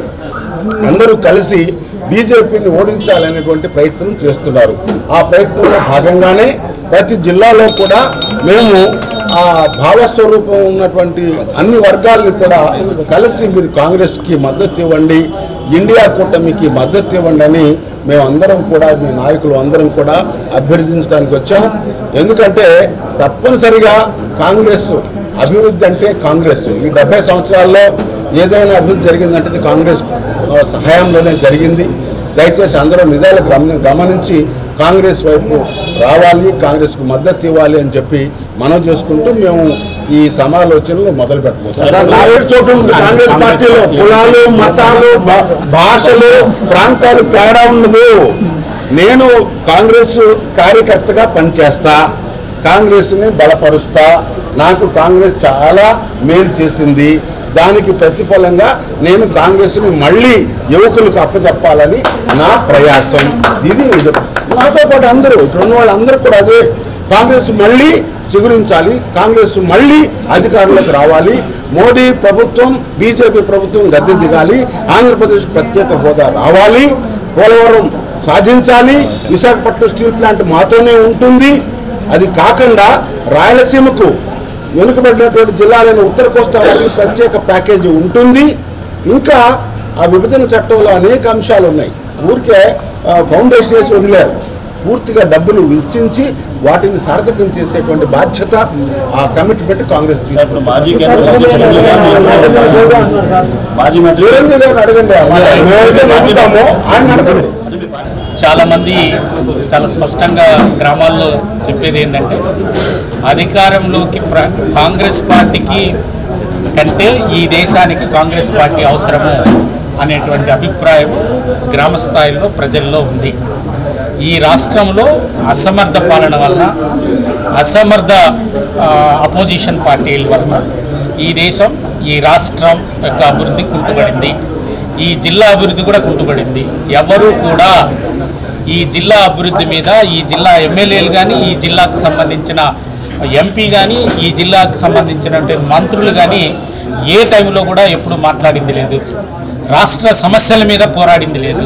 Speaker 13: అందరూ కలిసి బీజేపీని ఓడించాలనేటువంటి ప్రయత్నం చేస్తున్నారు ఆ ప్రయత్నంలో భాగంగానే ప్రతి జిల్లాలో కూడా మేము ఆ భావస్వరూపం ఉన్నటువంటి అన్ని వర్గాలను కూడా కలిసి మీరు కాంగ్రెస్కి మద్దతు ఇవ్వండి ఇండియా కూటమికి మద్దతు ఇవ్వండి అని మేము అందరం కూడా మీ నాయకులు అందరం కూడా అభ్యర్థించడానికి వచ్చాం ఎందుకంటే తప్పనిసరిగా కాంగ్రెస్ అభివృద్ధి అంటే కాంగ్రెస్ ఈ డెబ్బై సంవత్సరాల్లో ఏదైనా అభివృద్ధి జరిగిందంటే అది కాంగ్రెస్ ఆ, సహాయంలోనే జరిగింది దయచేసి అందరూ నిజాలు గమని గమనించి కాంగ్రెస్ వైపు రావాలి కాంగ్రెస్కు మద్దతు ఇవ్వాలి అని చెప్పి మనం చేసుకుంటూ మేము ఈ సమాలోచనలు మొదలు పెట్టబోతున్నాం చోటు ఉంది కాంగ్రెస్ పార్టీలో కులాలు మతాలు భా- భాషలు ప్రాంతాలు తేడా ఉండదు నేను కాంగ్రెస్ కార్యకర్తగా పనిచేస్తా కాంగ్రెస్ని బలపరుస్తా నాకు కాంగ్రెస్ చాలా మేలు చేసింది దానికి ప్రతిఫలంగా నేను కాంగ్రెస్ని మళ్ళీ యువకులకు అప్పచెప్పాలని నా ప్రయాసం ఇది ఇది. నాతో పాటు అందరూ ఇక్కడ ఉన్న వాళ్ళందరూ కూడా అదే కాంగ్రెస్ మళ్ళీ చిగురించాలి కాంగ్రెస్ మళ్ళీ అధికారంలోకి రావాలి మోడీ ప్రభుత్వం బీజేపీ ప్రభుత్వం గద్దె దిగాలి ఆంధ్రప్రదేశ్ ప్రత్యేక హోదా రావాలి పోలవరం సాధించాలి విశాఖపట్నం స్టీల్ ప్లాంట్ మాతోనే ఉంటుంది అది కాకుండా రాయలసీమకు వెనుకబడినటువంటి జిల్లాలైన ఉత్తర కోస్తా వారికి ప్రత్యేక ప్యాకేజీ ఉంటుంది ఇంకా ఆ విభజన చట్టంలో అనేక అంశాలు ఉన్నాయి ఊరికే ఆ, ఫౌండేషన్ వేసి వదిలేరు పూర్తిగా డబ్బులు వెచ్చించి వాటిని సార్థకం చేసేటువంటి బాధ్యత ఆ కమిట్మెంట్ కాంగ్రెస్ తీసుకుంటుంది.
Speaker 14: మాజీ కేంద్ర మంత్రి చిరంజీవి గారు మాజీ మంత్రి
Speaker 13: చిరంజీవి గారిని అడగండి మేమైతే నమ్ముతామో ఆయన అడగండి
Speaker 15: చాలామంది చాలా స్పష్టంగా గ్రామాల్లో చెప్పేది ఏంటంటే అధికారంలోకి ప్ర కాంగ్రెస్ పార్టీకి కంటే ఈ దేశానికి కాంగ్రెస్ పార్టీ అవసరము అనేటువంటి అభిప్రాయం గ్రామ స్థాయిలో ప్రజల్లో ఉంది ఈ రాష్ట్రంలో అసమర్థ పాలన వలన అసమర్థ ఆ, అపోజిషన్ పార్టీల వలన ఈ దేశం ఈ రాష్ట్రం యొక్క అభివృద్ధి కుంటుపడింది ఈ జిల్లా అభివృద్ధి కూడా కుంటుపడింది ఎవరూ కూడా ఈ జిల్లా అభివృద్ధి మీద ఈ జిల్లా ఎమ్మెల్యేలు కానీ ఈ జిల్లాకు సంబంధించిన ఎంపీ కానీ ఈ జిల్లాకు సంబంధించినటువంటి మంత్రులు కానీ ఏ టైంలో కూడా ఎప్పుడు మాట్లాడింది లేదు రాష్ట్ర సమస్యల మీద పోరాడింది లేదు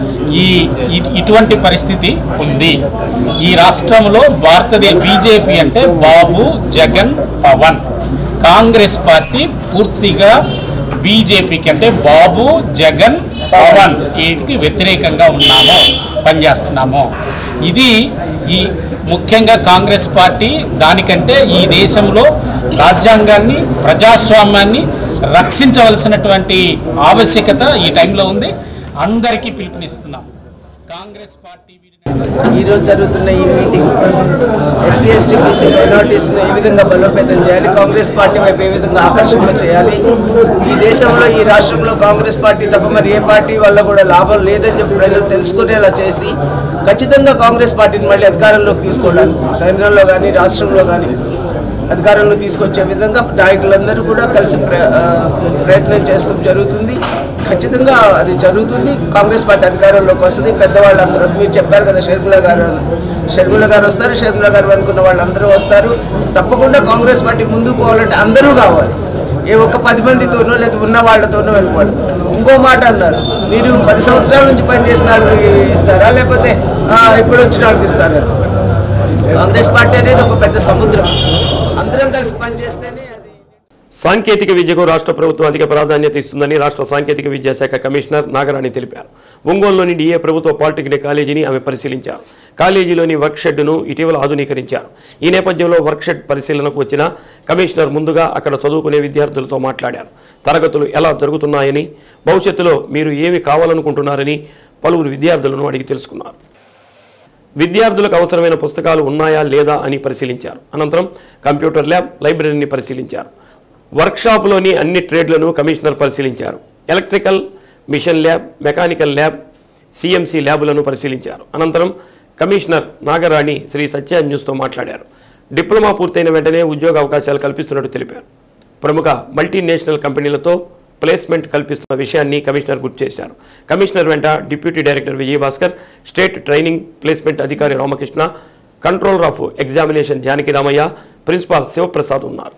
Speaker 15: ఈ ఇ- ఇటువంటి పరిస్థితి ఉంది ఈ రాష్ట్రంలో భారతదేశ బీజేపీ అంటే బాబు జగన్ పవన్ కాంగ్రెస్ పార్టీ పూర్తిగా బీజేపీకి అంటే బాబు జగన్ పవన్ వీటికి వ్యతిరేకంగా ఉన్నాము పనిచేస్తున్నాము ఇది ఈ ముఖ్యంగా కాంగ్రెస్ పార్టీ దానికంటే ఈ దేశంలో రాజ్యాంగాన్ని ప్రజాస్వామ్యాన్ని రక్షించవలసినటువంటి ఆవశ్యకత ఈ టైంలో ఉంది అందరికీ పిలుపునిస్తున్నాం కాంగ్రెస్ పార్టీ
Speaker 16: ఈరోజు జరుగుతున్న ఈ మీటింగ్ ఎస్సీ ఎస్టీ బీసీ మైనార్టీస్ను ఏ విధంగా బలోపేతం చేయాలి కాంగ్రెస్ పార్టీ వైపు ఏ విధంగా ఆకర్షింప చేయాలి ఈ దేశంలో ఈ రాష్ట్రంలో కాంగ్రెస్ పార్టీ తప్ప మరి ఏ పార్టీ వల్ల కూడా లాభం లేదని చెప్పి ప్రజలు తెలుసుకునేలా చేసి ఖచ్చితంగా కాంగ్రెస్ పార్టీని మళ్ళీ అధికారంలోకి తీసుకోవడానికి కేంద్రంలో కానీ రాష్ట్రంలో కానీ అధికారంలో తీసుకొచ్చే విధంగా నాయకులందరూ కూడా కలిసి ప్ర- ఆ, ప్రయత్నం చేస్తాం జరుగుతుంది ఖచ్చితంగా అది జరుగుతుంది కాంగ్రెస్ పార్టీ అధికారంలోకి వస్తుంది పెద్దవాళ్ళందరూ వస్తారు. మీరు చెప్పారు కదా షర్మిల గారు అని. షర్మిల గారు వస్తారు షర్మిల గారు అనుకున్న వాళ్ళందరూ వస్తారు తప్పకుండా కాంగ్రెస్ పార్టీ ముందుకు పోవాలంటే అందరూ కావాలి ఏ ఒక్క పది మందితోనో లేదా ఉన్న వాళ్ళతోనో వెళ్ళిపోవాలి ఇంకో మాట అన్నారు మీరు పది సంవత్సరాల నుంచి పనిచేసిన వాళ్ళకి ఇస్తారా లేకపోతే ఆ, ఇప్పుడు వచ్చిన వాళ్ళకి ఇస్తారా కాంగ్రెస్ పార్టీ అనేది ఒక పెద్ద సముద్రం అందరం కలిసి పనిచేస్తేనే అది
Speaker 1: సాంకేతిక విద్యకు రాష్ట్ర ప్రభుత్వం అధిక ప్రాధాన్యత ఇస్తుందని రాష్ట్ర సాంకేతిక విద్యాశాఖ కమిషనర్ నాగరాణి తెలిపారు ఒంగోలులోని డిఏ ప్రభుత్వ పాలిటెక్నిక్ కాలేజీని ఆమె పరిశీలించారు కాలేజీలోని వర్క్ షెడ్ను ఇటీవల ఆధునీకరించారు ఈ నేపథ్యంలో వర్క్ షెడ్ పరిశీలనకు వచ్చిన కమిషనర్ ముందుగా అక్కడ చదువుకునే విద్యార్థులతో మాట్లాడారు తరగతులు ఎలా జరుగుతున్నాయని భవిష్యత్తులో మీరు ఏమి కావాలనుకుంటున్నారని పలువురు విద్యార్థులను అడిగి తెలుసుకున్నారు విద్యార్థులకు అవసరమైన పుస్తకాలు ఉన్నాయా లేదా అని పరిశీలించారు అనంతరం కంప్యూటర్ ల్యాబ్ లైబ్రరీని పరిశీలించారు వర్క్షాప్లోని అన్ని ట్రేడ్లను కమిషనర్ పరిశీలించారు electrical machine lab mechanical lab CMC ల్యాబులను పరిశీలించారు అనంతరం కమిషనర్ నాగరాణి శ్రీ సత్య న్యూస్తో మాట్లాడారు డిప్లొమా పూర్తయిన వెంటనే ఉద్యోగ అవకాశాలు కల్పిస్తున్నట్టు తెలిపారు ప్రముఖ మల్టీనేషనల్ కంపెనీలతో ప్లేస్మెంట్ కల్పిస్తున్న విషయాన్ని కమిషనర్ గుర్తు చేశారు కమిషనర్ వెంట deputy director Vijayabhaskar state training placement అధికారి Ramakrishna controller of examination Janaki Ramaiah principal Sivaprasad ఉన్నారు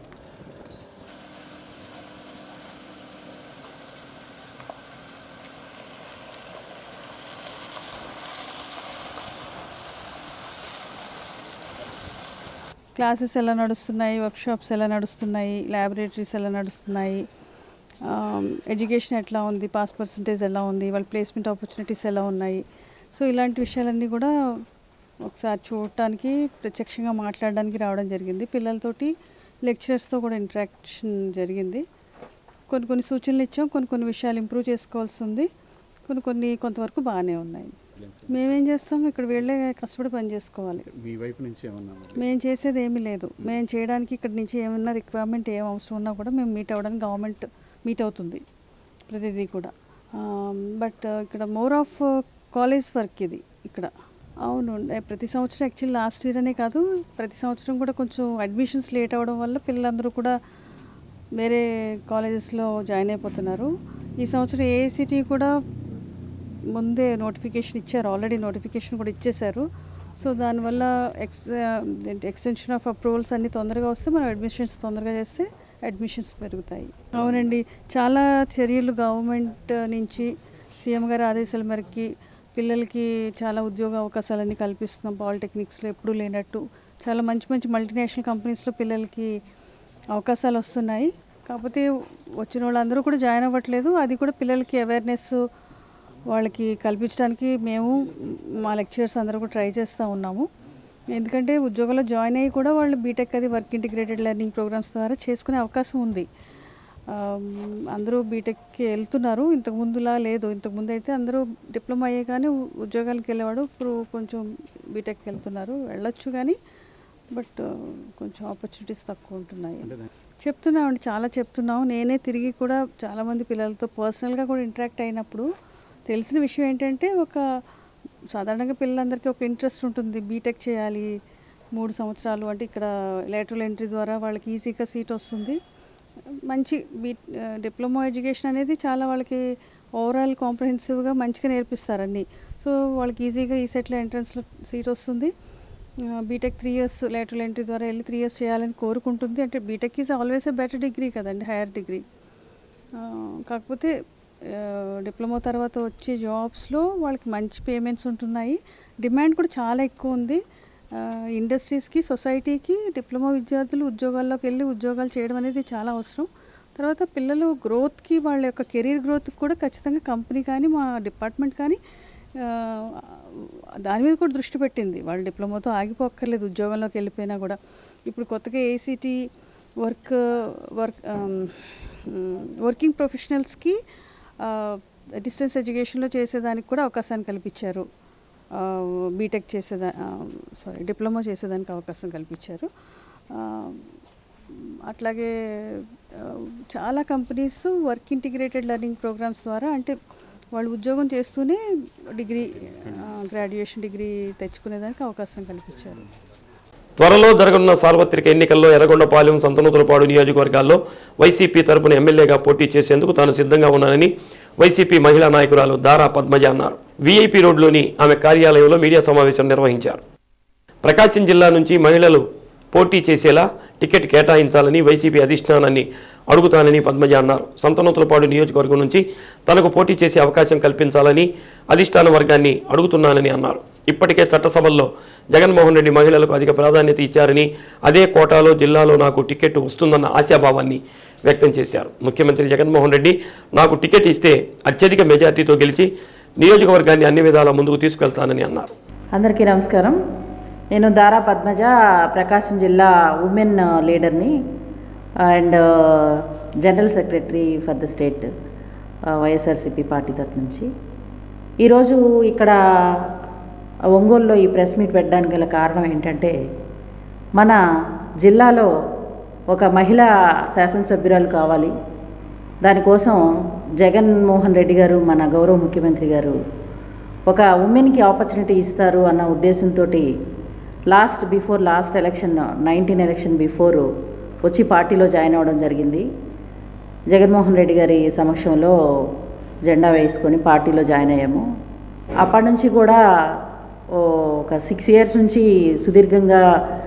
Speaker 17: క్లాసెస్ ఎలా నడుస్తున్నాయి వర్క్షాప్స్ ఎలా నడుస్తున్నాయి ల్యాబొరేటరీస్ ఎలా నడుస్తున్నాయి ఎడ్యుకేషన్ ఎట్లా ఉంది పాస్ పర్సంటేజ్ ఎలా ఉంది వాళ్ళ ప్లేస్మెంట్ ఆపర్చునిటీస్ ఎలా ఉన్నాయి సో ఇలాంటి విషయాలన్నీ కూడా ఒకసారి చూడటానికి ప్రత్యక్షంగా మాట్లాడడానికి రావడం జరిగింది పిల్లలతోటి లెక్చరర్స్తో కూడా ఇంటరాక్షన్ జరిగింది కొన్ని కొన్ని సూచనలు ఇచ్చాం కొన్ని కొన్ని విషయాలు ఇంప్రూవ్ చేసుకోవాల్సి ఉంది కొన్ని కొన్ని కొంతవరకు బాగానే ఉన్నాయి మేమేం చేస్తాం ఇక్కడ వెళ్ళే కష్టపడి పని చేసుకోవాలి
Speaker 18: మీ వైపు నుంచి ఏమన్నా మరి?
Speaker 17: మేము చేసేది ఏమీ లేదు మేము చేయడానికి ఇక్కడ నుంచి ఏమన్నా రిక్వైర్మెంట్ ఏం అవసరం ఉన్నా కూడా మేము మీట్ అవ్వడానికి గవర్నమెంట్ మీట్ అవుతుంది ప్రతిదీ కూడా బట్ ఇక్కడ మోర్ ఆఫ్ కాలేజ్ వర్క్ ఇది ఇక్కడ అవును ఏ- ప్రతి సంవత్సరం యాక్చువల్లీ లాస్ట్ ఇయర్ అనే కాదు ప్రతి సంవత్సరం కూడా కొంచెం అడ్మిషన్స్ లేట్ అవ్వడం వల్ల పిల్లలందరూ కూడా వేరే కాలేజెస్లో జాయిన్ అయిపోతున్నారు ఈ సంవత్సరం ఏఐసిటీ కూడా ముందే నోటిఫికేషన్ ఇచ్చారు ఆల్రెడీ నోటిఫికేషన్ కూడా ఇచ్చేశారు సో దానివల్ల ఎక్స్ ఎక్స్టెన్షన్ ఆఫ్ అప్రూవల్స్ అన్ని తొందరగా వస్తే మనం అడ్మిషన్స్ తొందరగా చేస్తే అడ్మిషన్స్ పెరుగుతాయి అవునండి చాలా చర్యలు గవర్నమెంట్ నుంచి సీఎం గారి ఆదేశాల మేరకి పిల్లలకి చాలా ఉద్యోగ అవకాశాలన్నీ కల్పిస్తున్నాం పాలిటెక్నిక్స్లో ఎప్పుడూ లేనట్టు చాలా మంచి మంచి మల్టీనేషనల్ కంపెనీస్లో పిల్లలకి అవకాశాలు వస్తున్నాయి కాకపోతే వచ్చిన వాళ్ళందరూ కూడా జాయిన్ అవ్వట్లేదు అది కూడా పిల్లలకి అవేర్నెస్ వాళ్ళకి కల్పించడానికి మేము మా లెక్చరర్స్ అందరూ కూడా ట్రై చేస్తూ ఉన్నాము ఎందుకంటే ఉద్యోగంలో జాయిన్ అయ్యి కూడా వాళ్ళు బీటెక్ అది వర్క్ ఇంటిగ్రేటెడ్ లెర్నింగ్ ప్రోగ్రామ్స్ ద్వారా చేసుకునే అవకాశం ఉంది ఆమ్, అందరూ బీటెక్కి వెళ్తున్నారు ఇంతకు ముందులా లేదు ఇంతకు ముందు అయితే అందరూ డిప్లొమా అయ్యే కానీ ఉ- ఉద్యోగాలకు వెళ్ళేవాడు ఇప్పుడు కొంచెం బీటెక్కి వెళ్తున్నారు వెళ్ళొచ్చు కానీ బట్ కొంచెం ఆపర్చునిటీస్ తక్కువ ఉంటున్నాయి చెప్తున్నామండి చాలా చెప్తున్నాం నేనే తిరిగి కూడా చాలామంది పిల్లలతో పర్సనల్గా కూడా ఇంటరాక్ట్ అయినప్పుడు తెలిసిన విషయం ఏంటంటే ఒక సాధారణంగా పిల్లలందరికీ ఒక ఇంట్రెస్ట్ ఉంటుంది బీటెక్ చేయాలి మూడు సంవత్సరాలు అంటే ఇక్కడ లేటరల్ ఎంట్రీ ద్వారా వాళ్ళకి ఈజీగా సీట్ వస్తుంది మంచి బీ డిప్లొమా ఎడ్యుకేషన్ అనేది చాలా వాళ్ళకి ఓవరాల్ కాంప్రహెన్సివ్గా మంచిగా నేర్పిస్తారు అన్నీ సో వాళ్ళకి ఈజీగా ఈ సెట్లో ఎంట్రన్స్లో సీట్ వస్తుంది BTech three years lateral entry ద్వారా వెళ్ళి త్రీ ఇయర్స్ చేయాలని కోరుకుంటుంది అంటే BTech is always a better degree కదండి హైయర్ డిగ్రీ కాకపోతే డిప్లొమా తర్వాత వచ్చే జాబ్స్లో వాళ్ళకి మంచి పేమెంట్స్ ఉంటున్నాయి డిమాండ్ కూడా చాలా ఎక్కువ ఉంది ఇండస్ట్రీస్కి సొసైటీకి డిప్లొమా విద్యార్థులు ఉద్యోగాల్లోకి వెళ్ళి ఉద్యోగాలు చేయడం అనేది చాలా అవసరం తర్వాత పిల్లలు గ్రోత్కి వాళ్ళ యొక్క కెరీర్ గ్రోత్కి కూడా ఖచ్చితంగా కంపెనీ కానీ మా డిపార్ట్మెంట్ కానీ ఆ, దాని మీద కూడా దృష్టి పెట్టింది వాళ్ళు డిప్లొమాతో ఆగిపోక్కర్లేదు ఉద్యోగంలోకి వెళ్ళిపోయినా కూడా ఇప్పుడు కొత్తగా ఏసీటీ వర్క్ వర్క్ వర్కింగ్ ప్రొఫెషనల్స్కి డిస్టెన్స్ ఎడ్యుకేషన్లో చేసేదానికి కూడా అవకాశాన్ని కల్పించారు బీటెక్ చేసేదా సారీ డిప్లొమా చేసేదానికి అవకాశం కల్పించారు ఆ, అట్లాగే ఆ, చాలా companies work integrated learning programmes ద్వారా అంటే వాళ్ళు ఉద్యోగం చేస్తూనే డిగ్రీ గ్రాడ్యుయేషన్ డిగ్రీ తెచ్చుకునేదానికి అవకాశం కల్పించారు
Speaker 1: త్వరలో జరగనున్న సార్వత్రిక ఎన్నికల్లో ఎర్రగొండపాలెం సంతనూతలపాడు నియోజకవర్గాల్లో వైసీపీ తరపున ఎమ్మెల్యేగా పోటీ చేసేందుకు తాను సిద్ధంగా ఉన్నానని వైసీపీ మహిళా నాయకురాలు దారా పద్మజ అన్నారు వీఐపీ రోడ్లోని ఆమె కార్యాలయంలో మీడియా సమావేశం నిర్వహించారు ప్రకాశం జిల్లా నుంచి మహిళలు పోటీ చేసేలా టికెట్ కేటాయించాలని వైసీపీ అధిష్టానాన్ని అడుగుతానని పద్మజ అన్నారు సంతనూతలపాడు నియోజకవర్గం నుంచి తనకు పోటీ చేసే అవకాశం కల్పించాలని అధిష్టాన వర్గాన్ని అడుగుతున్నానని అన్నారు ఇప్పటికే చట్టసభల్లో జగన్మోహన్ రెడ్డి మహిళలకు అధిక ప్రాధాన్యత ఇచ్చారని అదే కోటాలో జిల్లాలో నాకు టికెట్ వస్తుందన్న ఆశాభావాన్ని వ్యక్తం చేశారు ముఖ్యమంత్రి జగన్మోహన్ రెడ్డి నాకు టికెట్ ఇస్తే అత్యధిక మెజార్టీతో గెలిచి నియోజకవర్గాన్ని అన్ని విధాలా ముందుకు తీసుకెళ్తానని అన్నారు
Speaker 18: అందరికీ నమస్కారం నేను దారా పద్మజ ప్రకాశం జిల్లా ఉమెన్ లీడర్ని and general secretary for the state YSRCP party తరఫు నుంచి ఈరోజు ఇక్కడ ఒంగోలులో ఈ ప్రెస్ మీట్ పెట్టడానికి గల కారణం ఏంటంటే మన జిల్లాలో ఒక మహిళా శాసనసభ్యురాలు కావాలి దానికోసం జగన్మోహన్ రెడ్డి గారు మన గౌరవ ముఖ్యమంత్రి గారు ఒక ఉమెన్కి ఆపర్చునిటీ ఇస్తారు అన్న ఉద్దేశంతో last before last election nineteen election before వచ్చి పార్టీలో జాయిన్ అవ్వడం జరిగింది జగన్మోహన్ రెడ్డి గారి సమక్షంలో జెండా వేసుకొని పార్టీలో జాయిన్ అయ్యాము అప్పటి నుంచి కూడా ఓ ఒక సిక్స్ ఇయర్స్ నుంచి సుదీర్ఘంగా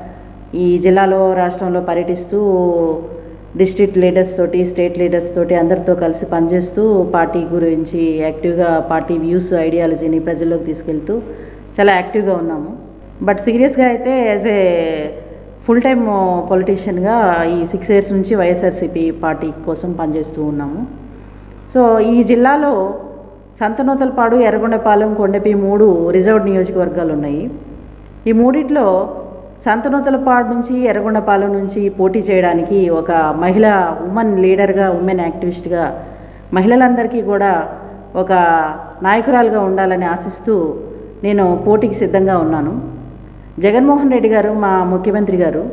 Speaker 18: ఈ జిల్లాలో రాష్ట్రంలో పర్యటిస్తూ డిస్ట్రిక్ట్ లీడర్స్ తోటి స్టేట్ లీడర్స్ తోటి అందరితో కలిసి పనిచేస్తూ పార్టీ గురించి యాక్టివ్గా పార్టీ వ్యూస్ ఐడియాలజీని ప్రజల్లోకి తీసుకెళ్తూ చాలా యాక్టివ్గా ఉన్నాము బట్ సీరియస్గా అయితే యాజ్ ఏ ఫుల్ టైమ్ పొలిటీషియన్గా ఈ సిక్స్ ఇయర్స్ నుంచి వైఎస్ఆర్సీపీ పార్టీ కోసం పనిచేస్తూ ఉన్నాము సో ఈ జిల్లాలో సంతనూతలపాడు ఎర్రగొండపాలెం కొండపి మూడు రిజర్వ్డ్ నియోజకవర్గాలు ఉన్నాయి ఈ మూడిట్లో సంతనూతలపాడు నుంచి ఎర్రగొండపాలెం నుంచి పోటీ చేయడానికి ఒక మహిళ ఉమెన్ లీడర్గా ఉమెన్ యాక్టివిస్ట్గా మహిళలందరికీ కూడా ఒక నాయకురాలుగా ఉండాలని ఆశిస్తూ నేను పోటీకి సిద్ధంగా ఉన్నాను జగన్మోహన్ రెడ్డి గారు మా ముఖ్యమంత్రి గారు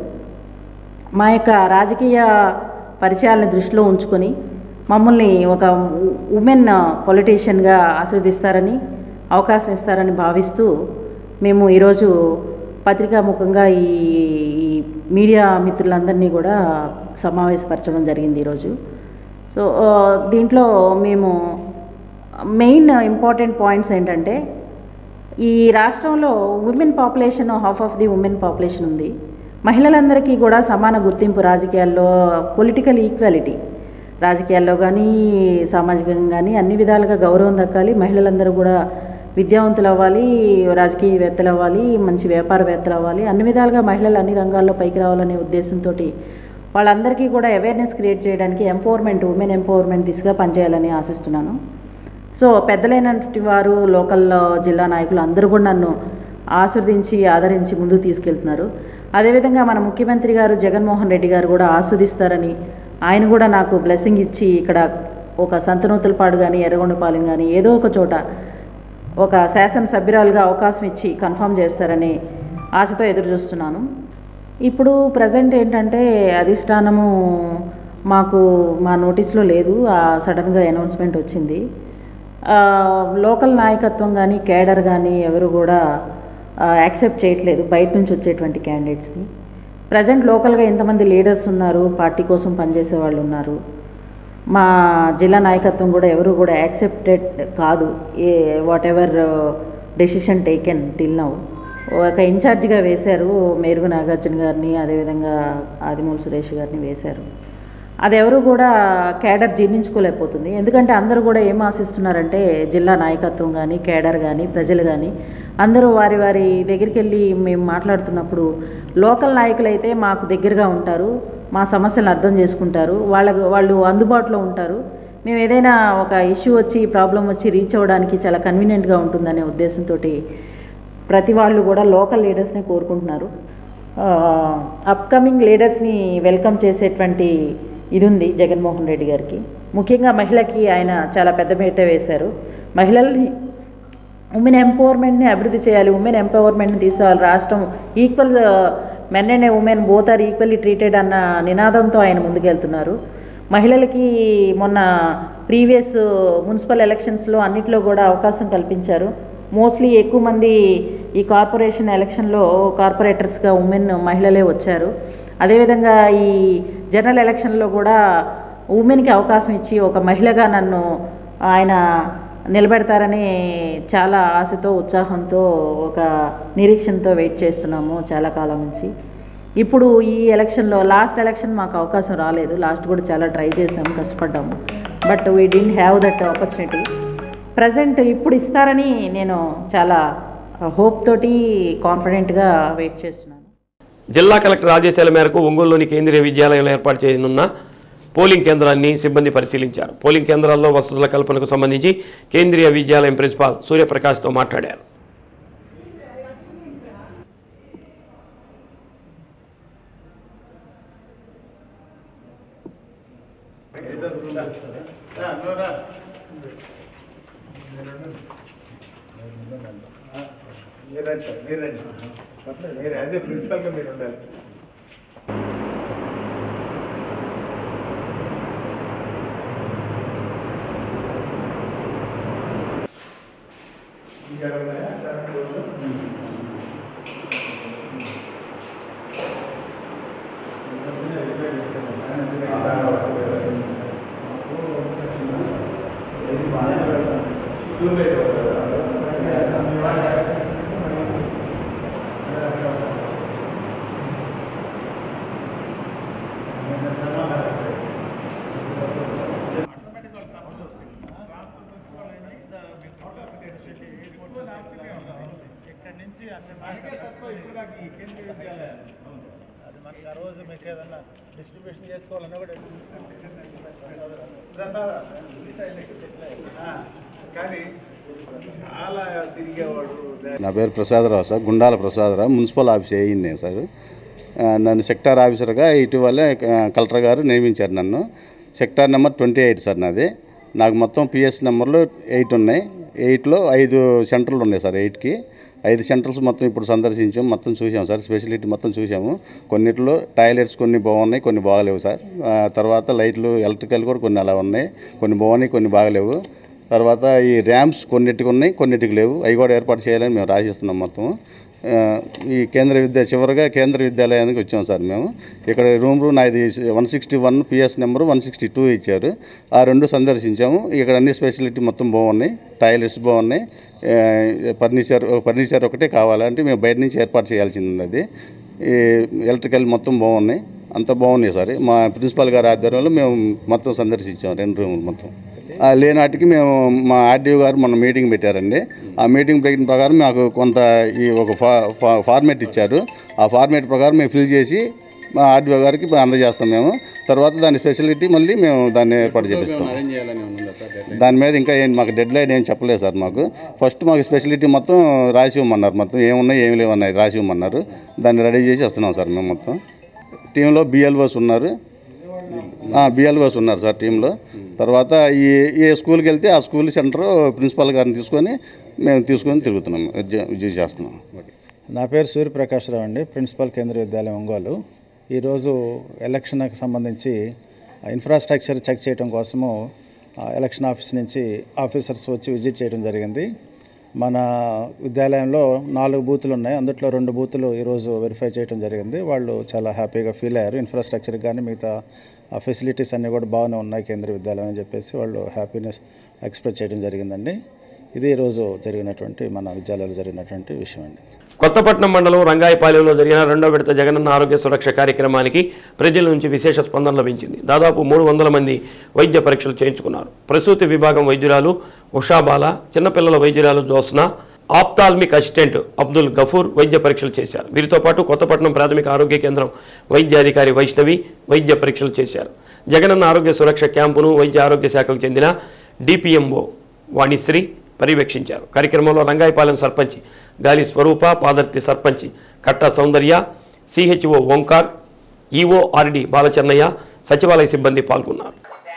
Speaker 18: మా యొక్క రాజకీయ పరిచయాలను దృష్టిలో ఉంచుకొని మమ్మల్ని ఒక ఉమెన్ పొలిటీషియన్గా ఆస్వాదిస్తారని అవకాశం ఇస్తారని భావిస్తూ మేము ఈరోజు పత్రికాముఖంగా ఈ ఈ మీడియా మిత్రులందరినీ కూడా సమావేశపరచడం జరిగింది ఈరోజు సో ఆ, దీంట్లో మేము మెయిన్ ఇంపార్టెంట్ పాయింట్స్ ఏంటంటే ఈ రాష్ట్రంలో women population half of the women population ఉంది మహిళలందరికీ కూడా సమాన గుర్తింపు రాజకీయాల్లో పొలిటికల్ ఈక్వాలిటీ రాజకీయాల్లో కానీ సామాజికంగా కానీ అన్ని విధాలుగా గౌరవం దక్కాలి మహిళలందరూ కూడా విద్యావంతులు అవ్వాలి రాజకీయవేత్తలు అవ్వాలి మంచి వ్యాపారవేత్తలు అవ్వాలి అన్ని విధాలుగా మహిళలు అన్ని రంగాల్లో పైకి రావాలనే ఉద్దేశంతో వాళ్ళందరికీ కూడా అవేర్నెస్ క్రియేట్ చేయడానికి ఎంపవర్మెంట్ ఉమెన్ ఎంపవర్మెంట్ దిశగా పనిచేయాలని ఆశిస్తున్నాను సో పెద్దలైనటువంటి వారు లోకల్ జిల్లా నాయకులు అందరూ కూడా నన్ను ఆస్వాదించి ఆదరించి ముందుకు తీసుకెళ్తున్నారు అదేవిధంగా మన ముఖ్యమంత్రి గారు జగన్మోహన్ రెడ్డి గారు కూడా ఆస్వాదిస్తారని ఆయన కూడా నాకు బ్లెస్సింగ్ ఇచ్చి ఇక్కడ ఒక సంతనూతలపాడు కానీ ఎర్రగొండపాలెం కానీ ఏదో ఒక చోట ఒక శాసనసభ్యురాలుగా అవకాశం ఇచ్చి కన్ఫర్మ్ చేస్తారని ఆశతో ఎదురు చూస్తున్నాను ఇప్పుడు ప్రజెంట్ ఏంటంటే అధిష్టానము మాకు మా నోటీస్లో లేదు సడన్గా అనౌన్స్మెంట్ వచ్చింది ఆ, లోకల్ నాయకత్వం కానీ కేడర్ కానీ ఎవరు కూడా యాక్సెప్ట్ చేయట్లేదు బయట నుంచి వచ్చేటువంటి క్యాండిడేట్స్ని ప్రజెంట్ లోకల్గా ఎంతమంది లీడర్స్ ఉన్నారు పార్టీ కోసం పనిచేసే వాళ్ళు ఉన్నారు మా జిల్లా నాయకత్వం కూడా ఎవరు కూడా యాక్సెప్టెడ్ కాదు a whatever decision taken till now ఒక ఇన్ఛార్జిగా వేశారు మేరుగు నాగార్జున గారిని అదేవిధంగా ఆదిమూల సురేష్ గారిని వేశారు అది ఎవరు కూడా కేడర్ జీర్ణించుకోలేకపోతుంది ఎందుకంటే అందరూ కూడా ఏం ఆశిస్తున్నారంటే జిల్లా నాయకత్వం కానీ కేడర్ కానీ ప్రజలు కానీ అందరూ వారి వారి దగ్గరికి వెళ్ళి మేము మాట్లాడుతున్నప్పుడు లోకల్ నాయకులైతే మాకు దగ్గరగా ఉంటారు మా సమస్యలను అర్థం చేసుకుంటారు వాళ్ళకు వాళ్ళు అందుబాటులో ఉంటారు మేము ఏదైనా ఒక ఇష్యూ వచ్చి ప్రాబ్లం వచ్చి రీచ్ అవ్వడానికి చాలా కన్వీనియంట్గా ఉంటుందనే ఉద్దేశంతో ప్రతి వాళ్ళు కూడా లోకల్ లీడర్స్ని కోరుకుంటున్నారు అప్కమింగ్ లీడర్స్ని వెల్కమ్ చేసేటువంటి ఇది ఉంది జగన్మోహన్ రెడ్డి గారికి ముఖ్యంగా మహిళకి ఆయన చాలా పెద్ద పీట వేశారు మహిళల్ని ఉమెన్ ఎంపవర్మెంట్ని అభివృద్ధి చేయాలి ఉమెన్ ఎంపవర్మెంట్ని తీసుకోవాలి రాష్ట్రం equal men and women both are equally treated అన్న నినాదంతో ఆయన ముందుకెళ్తున్నారు మహిళలకి మొన్న ప్రీవియస్ మున్సిపల్ ఎలక్షన్స్లో అన్నిట్లో కూడా అవకాశం కల్పించారు మోస్ట్లీ ఎక్కువ మంది ఈ కార్పొరేషన్ ఎలక్షన్లో కార్పొరేటర్స్గా ఉమెన్ మహిళలే వచ్చారు అదేవిధంగా ఈ జనరల్ ఎలక్షన్లో కూడా ఉమెన్కి అవకాశం ఇచ్చి ఒక మహిళగా నన్ను ఆయన నిలబెడతారని చాలా ఆశతో ఉత్సాహంతో ఒక నిరీక్షణతో వెయిట్ చేస్తున్నాము చాలా కాలం నుంచి ఇప్పుడు ఈ ఎలక్షన్లో లాస్ట్ ఎలక్షన్ మాకు అవకాశం రాలేదు లాస్ట్ కూడా చాలా ట్రై చేసాము కష్టపడ్డాము but we didn't have that opportunity present ఇప్పుడు ఇస్తారని నేను చాలా హోప్ తోటి కాన్ఫిడెంట్గా వెయిట్ చేస్తున్నాను
Speaker 1: జిల్లా కలెక్టర్ ఆదేశాల మేరకు ఒంగోలులోని కేంద్రీయ విద్యాలయంలో ఏర్పాటు చేయనున్న పోలింగ్ కేంద్రాన్ని సిబ్బంది పరిశీలించారు పోలింగ్ కేంద్రాల్లో వసతుల కల్పనకు సంబంధించి కేంద్రీయ విద్యాలయం ప్రిన్సిపాల్ సూర్యప్రకాష్తో మాట్లాడారు
Speaker 19: మీరండి సార్ మీరండి మీరు యాజ్ ఏ ప్రిన్సిపల్గా మీరు ఉండాలి ఇక్కడ నుంచి ఇప్పుడు దాకా ఈ కేంద్రీయ విద్యాలయాలు అది మనకి ఆ రోజు మీకు ఏదన్నా డిస్ట్రిబ్యూషన్ చేసుకోవాలన్నా కూడా ఆ, కానీ చాలా తిరిగేవాడు
Speaker 20: నా పేరు Prasadarao sir Gundala Prasadarao municipal office అయ్యింది నేను సార్ ఆ, నన్ను సెక్టార్ ఆఫీసర్గా ఇటీవలే ఆ, కలెక్టర్ గారు నియమించారు నన్ను sector number twenty eight sir నాది నాకు మొత్తం పిఎస్ నెంబర్లు ఎయిట్ ఉన్నాయి ఎయిట్లో ఐదు సెంటర్లు ఉన్నాయి సార్ ఎయిట్కి ఐదు సెంటర్స్ మొత్తం ఇప్పుడు సందర్శించాం మొత్తం చూసాం సార్ స్పెషలిటీ మొత్తం చూసాము కొన్నిట్లో టాయిలెట్స్ కొన్ని బాగున్నాయి కొన్ని బాగలేవు సార్ ఆ, తర్వాత లైట్లు ఎలక్ట్రికల్ కూడా కొన్ని అలా ఉన్నాయి కొన్ని బాగున్నాయి కొన్ని బాగలేవు తర్వాత ఈ ర్యాంప్స్ కొన్నిటికి ఉన్నాయి కొన్నిటికి లేవు అవి కూడా ఏర్పాటు చేయాలని మేము రాసిస్తున్నాం మొత్తం ఆ, ఈ కేంద్ర విద్యా చివరిగా కేంద్ర విద్యాలయానికి వచ్చాం సార్ మేము ఇక్కడ రూమ్ రూమ్ నాది one sixty one PS number one sixty two ఇచ్చారు ఆ రెండు సందర్శించాము ఇక్కడ అన్ని స్పెషాలిటీ మొత్తం బాగున్నాయి టాయిలెట్స్ బాగున్నాయి ఏ, ఫర్నిచర్ ఫర్నిచర్ ఒకటే కావాలంటే మేము బయట నుంచి ఏర్పాటు చేయాల్సింది ఉంది అది ఈ ఎలక్ట్రికల్ మొత్తం బాగున్నాయి అంత బాగున్నాయి సార్ మా ప్రిన్సిపాల్ గారి ఆధ్వర్యంలో మేము మొత్తం సందర్శించాం రెండు రూములు మొత్తం ఆ, లేనాటికి మేము మా ఆర్డీఓ గారు మొన్న మీటింగ్ పెట్టారండి ఆ మీటింగ్ పెట్టిన ప్రకారం మాకు కొంత ఈ ఒక ఫా ఫా- ఫార్మేట్ ఇచ్చారు ఆ ఫార్మేట్ ప్రకారం మేము ఫిల్ చేసి మా ఆర్డీఓ గారికి అందజేస్తాం మేము తర్వాత దాని స్పెషాలిటీ మళ్ళీ మేము దాన్ని ఏర్పాటు చేపిస్తాం దాని మీద ఇంకా ఏం మాకు డెడ్ లైన్ ఏం చెప్పలేదు సార్ మాకు ఫస్ట్ మాకు స్పెషాలిటీ మొత్తం రాసి ఇవ్వమన్నారు మొత్తం ఏమున్నాయి ఏమి లేవన్నాయి రాసి ఇవ్వమన్నారు దాన్ని రెడీ చేసి వస్తున్నాం సార్ మేము మొత్తం టీంలో బిఎల్ఓస్ ఉన్నారు బిఎల్ఓస్ ఉన్నారు సార్ టీంలో తర్వాత ఈ ఏ స్కూల్కి వెళ్తే ఆ స్కూల్ సెంటర్ ప్రిన్సిపాల్ గారిని తీసుకొని మేము తీసుకొని తిరుగుతున్నాం విద్య విద్య చేస్తున్నాం
Speaker 19: నా పేరు సూర్యప్రకాశ్రావు అండి ప్రిన్సిపల్ కేంద్రీయ విద్యాలయం ఒంగోలు ఈరోజు ఎలక్షన్కి సంబంధించి ఇన్ఫ్రాస్ట్రక్చర్ చెక్ చేయడం కోసము ఆ, ఎలక్షన్ ఆఫీస్ నుంచి ఆఫీసర్స్ వచ్చి విజిట్ చేయడం జరిగింది మన విద్యాలయంలో నాలుగు బూతులు ఉన్నాయి అందుట్లో రెండు బూతులు ఈరోజు వెరిఫై చేయడం జరిగింది వాళ్ళు చాలా హ్యాపీగా ఫీల్ అయ్యారు ఇన్ఫ్రాస్ట్రక్చర్ కానీ మిగతా ఆ ఫెసిలిటీస్ అన్నీ కూడా బాగానే ఉన్నాయి కేంద్రీయ విద్యాలయం అని చెప్పేసి వాళ్ళు హ్యాపీనెస్ ఎక్స్ప్రెస్ చేయడం జరిగిందండి ఇది ఈరోజు జరిగినటువంటి మన విద్యాలయంలో జరిగినటువంటి విషయం అండి
Speaker 1: కొత్తపట్నం మండలం రంగాయపాలెంలో జరిగిన రెండో విడత జగనన్న ఆరోగ్య సురక్ష కార్యక్రమానికి ప్రజల నుంచి విశేష స్పందన లభించింది దాదాపు మూడు వందల మంది వైద్య పరీక్షలు చేయించుకున్నారు ప్రసూతి విభాగం వైద్యురాలు ఉషాబాల చిన్నపిల్లల వైద్యురాలు జోస్న ఆప్తాల్మిక్ అసిస్టెంట్ అబ్దుల్ గఫూర్ వైద్య పరీక్షలు చేశారు వీరితో పాటు కొత్తపట్నం ప్రాథమిక ఆరోగ్య కేంద్రం వైద్యాధికారి వైష్ణవి వైద్య పరీక్షలు చేశారు జగనన్న ఆరోగ్య సురక్ష క్యాంపును వైద్య ఆరోగ్య శాఖకు చెందిన డిపిఎంఓ వాణిశ్రీ పర్యవేక్షించారు కార్యక్రమంలో రంగాయపాలెం సర్పంచ్ గాలి స్వరూప Padarthi sarpanch Katta Soundarya CHO Omkar EO RD Balachannaiah సచివాలయ సిబ్బంది పాల్గొన్నారు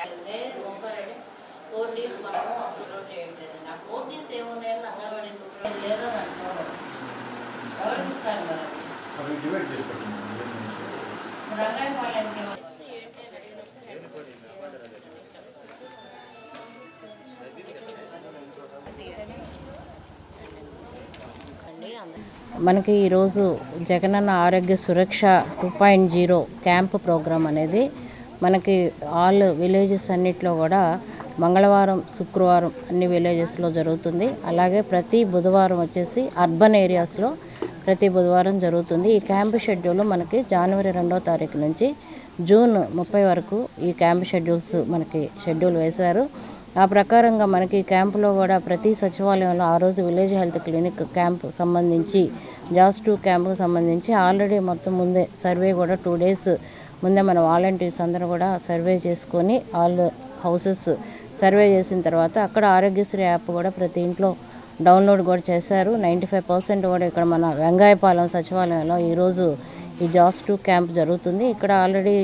Speaker 18: మనకి ఈరోజు Jagananna Aarogya Suraksha two point zero camp programme అనేది మనకి ఆల్ విలేజెస్ అన్నిట్లో కూడా మంగళవారం శుక్రవారం అన్ని విలేజెస్లో జరుగుతుంది అలాగే ప్రతి బుధవారం వచ్చేసి అర్బన్ ఏరియాస్లో ప్రతి బుధవారం జరుగుతుంది ఈ క్యాంప్ షెడ్యూల్ మనకి జనవరి రెండో తారీఖు నుంచి జూన్ ముప్పై వరకు ఈ క్యాంప్ షెడ్యూల్స్ మనకి షెడ్యూల్ వేశారు ఆ ప్రకారంగా మనకి ఈ క్యాంపులో కూడా ప్రతి సచివాలయంలో ఆ రోజు విలేజ్ హెల్త్ క్లినిక్ క్యాంప్ సంబంధించి జాస్ టూ క్యాంపుకు సంబంధించి ఆల్రెడీ మొత్తం ముందే సర్వే కూడా టూ డేస్ ముందే మన వాలంటీర్స్ అందరూ కూడా సర్వే చేసుకొని ఆల్ హౌసెస్ సర్వే చేసిన తర్వాత అక్కడ ఆరోగ్యశ్రీ యాప్ కూడా ప్రతి ఇంట్లో డౌన్లోడ్ కూడా చేశారు నైంటీ ఫైవ్ పర్సెంట్ కూడా ఇక్కడ మన వెంగాయపాలెం సచివాలయంలో ఈరోజు ఈ జాస్ టూ క్యాంప్ జరుగుతుంది ఇక్కడ ఆల్రెడీ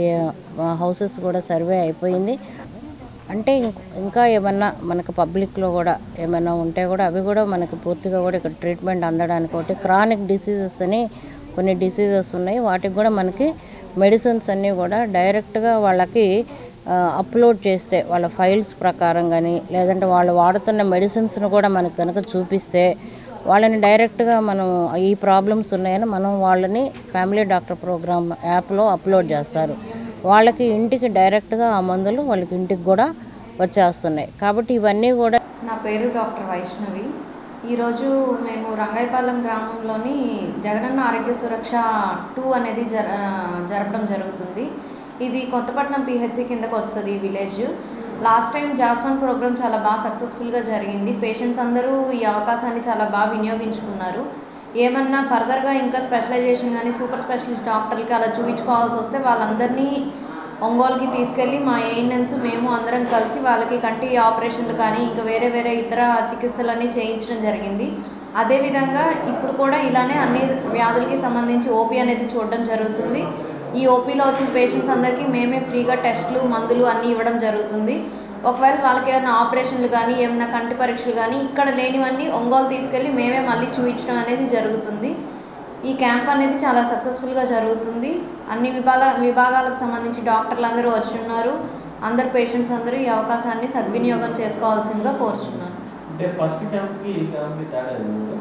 Speaker 18: హౌసెస్ కూడా సర్వే అయిపోయింది అంటే ఇం- ఇంకా ఏమన్నా మనకు పబ్లిక్లో కూడా ఏమైనా ఉంటే కూడా అవి కూడా మనకి పూర్తిగా కూడా ఇక్కడ ట్రీట్మెంట్ అందడానికి ఒకటి క్రానిక్ డిసీజెస్ అని కొన్ని డిసీజెస్ ఉన్నాయి వాటికి కూడా మనకి మెడిసిన్స్ అన్నీ కూడా డైరెక్ట్గా వాళ్ళకి ఆ, అప్లోడ్ చేస్తే వాళ్ళ ఫైల్స్ ప్రకారం కానీ లేదంటే వాళ్ళు వాడుతున్న మెడిసిన్స్ను కూడా మనకు కనుక చూపిస్తే వాళ్ళని డైరెక్ట్గా మనం ఈ ప్రాబ్లమ్స్ ఉన్నాయని మనం వాళ్ళని ఫ్యామిలీ డాక్టర్ ప్రోగ్రామ్ యాప్లో అప్లోడ్ చేస్తారు వాళ్ళకి ఇంటికి డైరెక్ట్గా ఆ మందులు వాళ్ళకి ఇంటికి కూడా వచ్చేస్తున్నాయి కాబట్టి ఇవన్నీ కూడా
Speaker 21: నా పేరు డాక్టర్ వైష్ణవి ఈరోజు మేము రంగాయపాలెం గ్రామంలోని జగనన్న ఆరోగ్య సురక్ష టూ అనేది జర జరపడం జరుగుతుంది ఇది కొత్తపట్నం పిహెచ్సి కిందకు వస్తుంది ఈ village last time JAS one programme చాలా బాగా సక్సెస్ఫుల్గా జరిగింది పేషెంట్స్ అందరూ ఈ అవకాశాన్ని చాలా బాగా వినియోగించుకున్నారు ఏమన్నా ఫర్దర్గా ఇంకా స్పెషలైజేషన్ కానీ సూపర్ స్పెషలిస్ట్ డాక్టర్లకి అలా చూపించుకోవాల్సి వస్తే వాళ్ళందరినీ ఒంగోలుకి తీసుకెళ్ళి మా ఏఎన్ఎన్స్ మేము అందరం కలిసి వాళ్ళకి కంటి ఆపరేషన్లు కానీ ఇంకా వేరే వేరే ఇతర చికిత్సలన్నీ చేయించడం జరిగింది అదేవిధంగా ఇప్పుడు కూడా ఇలానే అన్ని వ్యాధులకి సంబంధించి ఓపీ అనేది చూడడం జరుగుతుంది ఈ ఓపీలో వచ్చిన పేషెంట్స్ అందరికీ మేమే ఫ్రీగా టెస్టులు మందులు అన్నీ ఇవ్వడం జరుగుతుంది ఒకవేళ వాళ్ళకి ఏమైనా ఆపరేషన్లు కానీ ఏమైనా కంటి పరీక్షలు కానీ ఇక్కడ లేనివన్నీ ఒంగోలు తీసుకెళ్ళి మేమే మళ్ళీ చూపించడం అనేది జరుగుతుంది ఈ క్యాంప్ అనేది చాలా సక్సెస్ఫుల్గా జరుగుతుంది అన్ని విభాగ విభాగాలకు సంబంధించి డాక్టర్లు అందరూ వచ్చి ఉన్నారు అందరు పేషెంట్స్ అందరూ ఈ అవకాశాన్ని సద్వినియోగం చేసుకోవాల్సిందిగా కోరుచున్నాను
Speaker 22: అంటే ఫస్ట్ క్యాంప్కి ఈ క్యాంప్కి తేడా ఏంటి?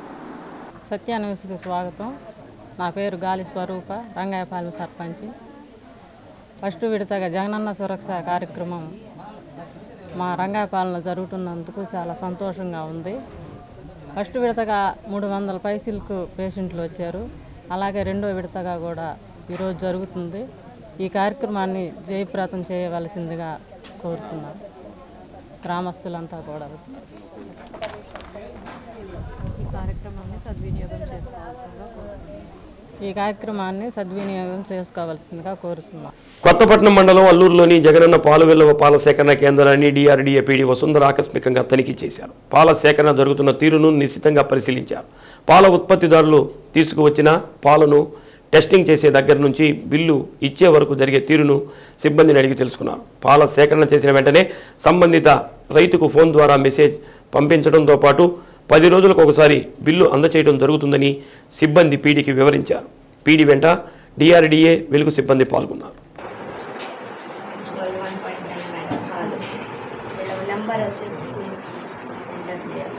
Speaker 23: సత్యాన్వేషకు స్వాగతం నా పేరు గాలి స్వరూప రంగాయపాలెం సర్పంచ్ ఫస్ట్ విడతగా జగనన్న సురక్ష కార్యక్రమం మా రంగాయపాలెంలో జరుగుతున్నందుకు చాలా సంతోషంగా ఉంది ఫస్ట్ విడతగా మూడు వందల పైసలకు పేషెంట్లు వచ్చారు అలాగే రెండో విడతగా కూడా ఈరోజు జరుగుతుంది ఈ కార్యక్రమాన్ని జయప్రదం చేయవలసిందిగా కోరుతున్నాను గ్రామస్తులంతా కూడా వచ్చి ఈ కార్యక్రమాన్ని సద్వినియోగం చేసుకోవాల్సిందిగా కోరుతున్నాను ఈ కార్యక్రమాన్ని సద్వినియోగం చేసుకోవాల్సిందిగా కోరుతున్నాను
Speaker 1: కొత్తపట్నం మండలం అల్లూరులోని జగనన్న పాలు వెల్లువ పాల సేకరణ కేంద్రాన్ని డిఆర్డీఏ పీడీ వసుంధర ఆకస్మికంగా తనిఖీ చేశారు పాల సేకరణ జరుగుతున్న తీరును నిశ్చితంగా పరిశీలించారు పాల ఉత్పత్తిదారులు తీసుకువచ్చిన పాలను టెస్టింగ్ చేసే దగ్గర నుంచి బిల్లు ఇచ్చే వరకు జరిగే తీరును సిబ్బందిని అడిగి తెలుసుకున్నారు పాల సేకరణ చేసిన వెంటనే సంబంధిత రైతుకు ఫోన్ ద్వారా మెసేజ్ పంపించడంతో పాటు పది రోజులకు ఒకసారి బిల్లు అందచేయడం జరుగుతుందని సిబ్బంది పీడీకి వివరించారు పీడీ వెంట డిఆర్డీఏ వెలుగు సిబ్బంది పాల్గొన్నారు
Speaker 2: నెంబర్ వచ్చేసి ఎంటర్ చేయాలి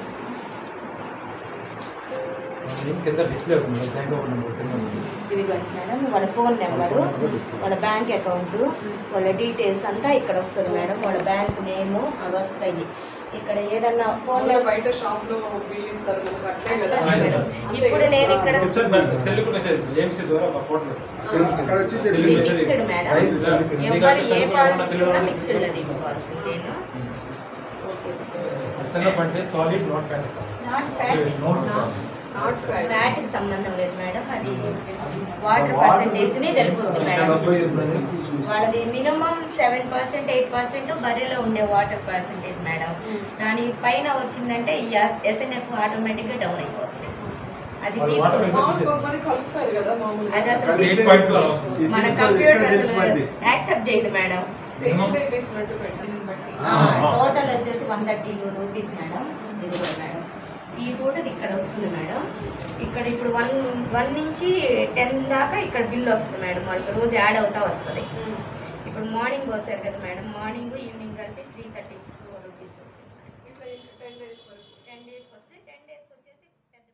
Speaker 3: కింద డిస్ప్లే అవుతుంది బ్యాంక్ అకౌంట్ నెంబర్ కింద ఉంది.
Speaker 2: ఇదిగోండి మేడం వాళ్ళ ఫోన్ నెంబరు వాళ్ళ బ్యాంక్ అకౌంట్ వాళ్ళ డీటెయిల్స్ అంతా ఇక్కడ వస్తుంది మేడం వాళ్ళ బ్యాంక్ నేము అవి వస్తాయి ఇక్కడ ఏదన్నా ఫోన్ బయట షాప్ లో బిల్ ఇస్తారు ఇప్పుడు నేను ఇక్కడ
Speaker 3: Mr. Bank, సెల్లుకు మెసేజ్ ఏఎంసీ ద్వారా ఒక ఫోటో అక్కడ వచ్చి
Speaker 2: ఇది ఫిక్స్డ్ మేడం ఎవరు ఏ పాలు తీసుకున్నా ఫిక్స్డ్ లో తీసుకోవాల్సింది నేను
Speaker 3: ఎస్ఎన్ఎఫ్ అంటే solid not fat
Speaker 2: not fat
Speaker 3: note
Speaker 2: not fat కి సంబంధం లేదు మేడం అది వాటర్ పర్సంటేజ్ ని తెలుపుద్ది మేడం వాళ్ళది minimum seven percent eight percent బర్రెలో ఉండే వాటర్ పర్సంటేజ్ మేడం దాని పైన వచ్చిందంటే ఈ ఎస్ఎన్ఎఫ్ ఆటోమేటిక్ గా డౌన్ అయిపోతుంది అది తీసుకో అది అసలు
Speaker 3: అది
Speaker 2: తీసుకో-
Speaker 3: 8.2 అలా వస్తుంది.
Speaker 2: మన కంప్యూటర్ అసలు యాక్సెప్ట్ చేయదు మేడం టోటల్ వచ్చేసి one thirty two rupees madam ఇది కూడా మేడం ఈ పూటది ఇక్కడ వస్తుంది మేడం ఇక్కడ ఇప్పుడు వన్ వన్ నుంచి టెన్ దాకా ఇక్కడ బిల్ వస్తుంది మేడం వాళ్ళకి రోజు యాడ్ అవుతా వస్తుంది ఇప్పుడు మార్నింగ్ వస్తారు కదా మేడం మార్నింగ్ ఈవినింగ్ కలిపి త్రీ థర్టీ టూ రూపీస్ వచ్చింది టెన్ డేస్కి వస్తే టెన్ డేస్కి వచ్చేసి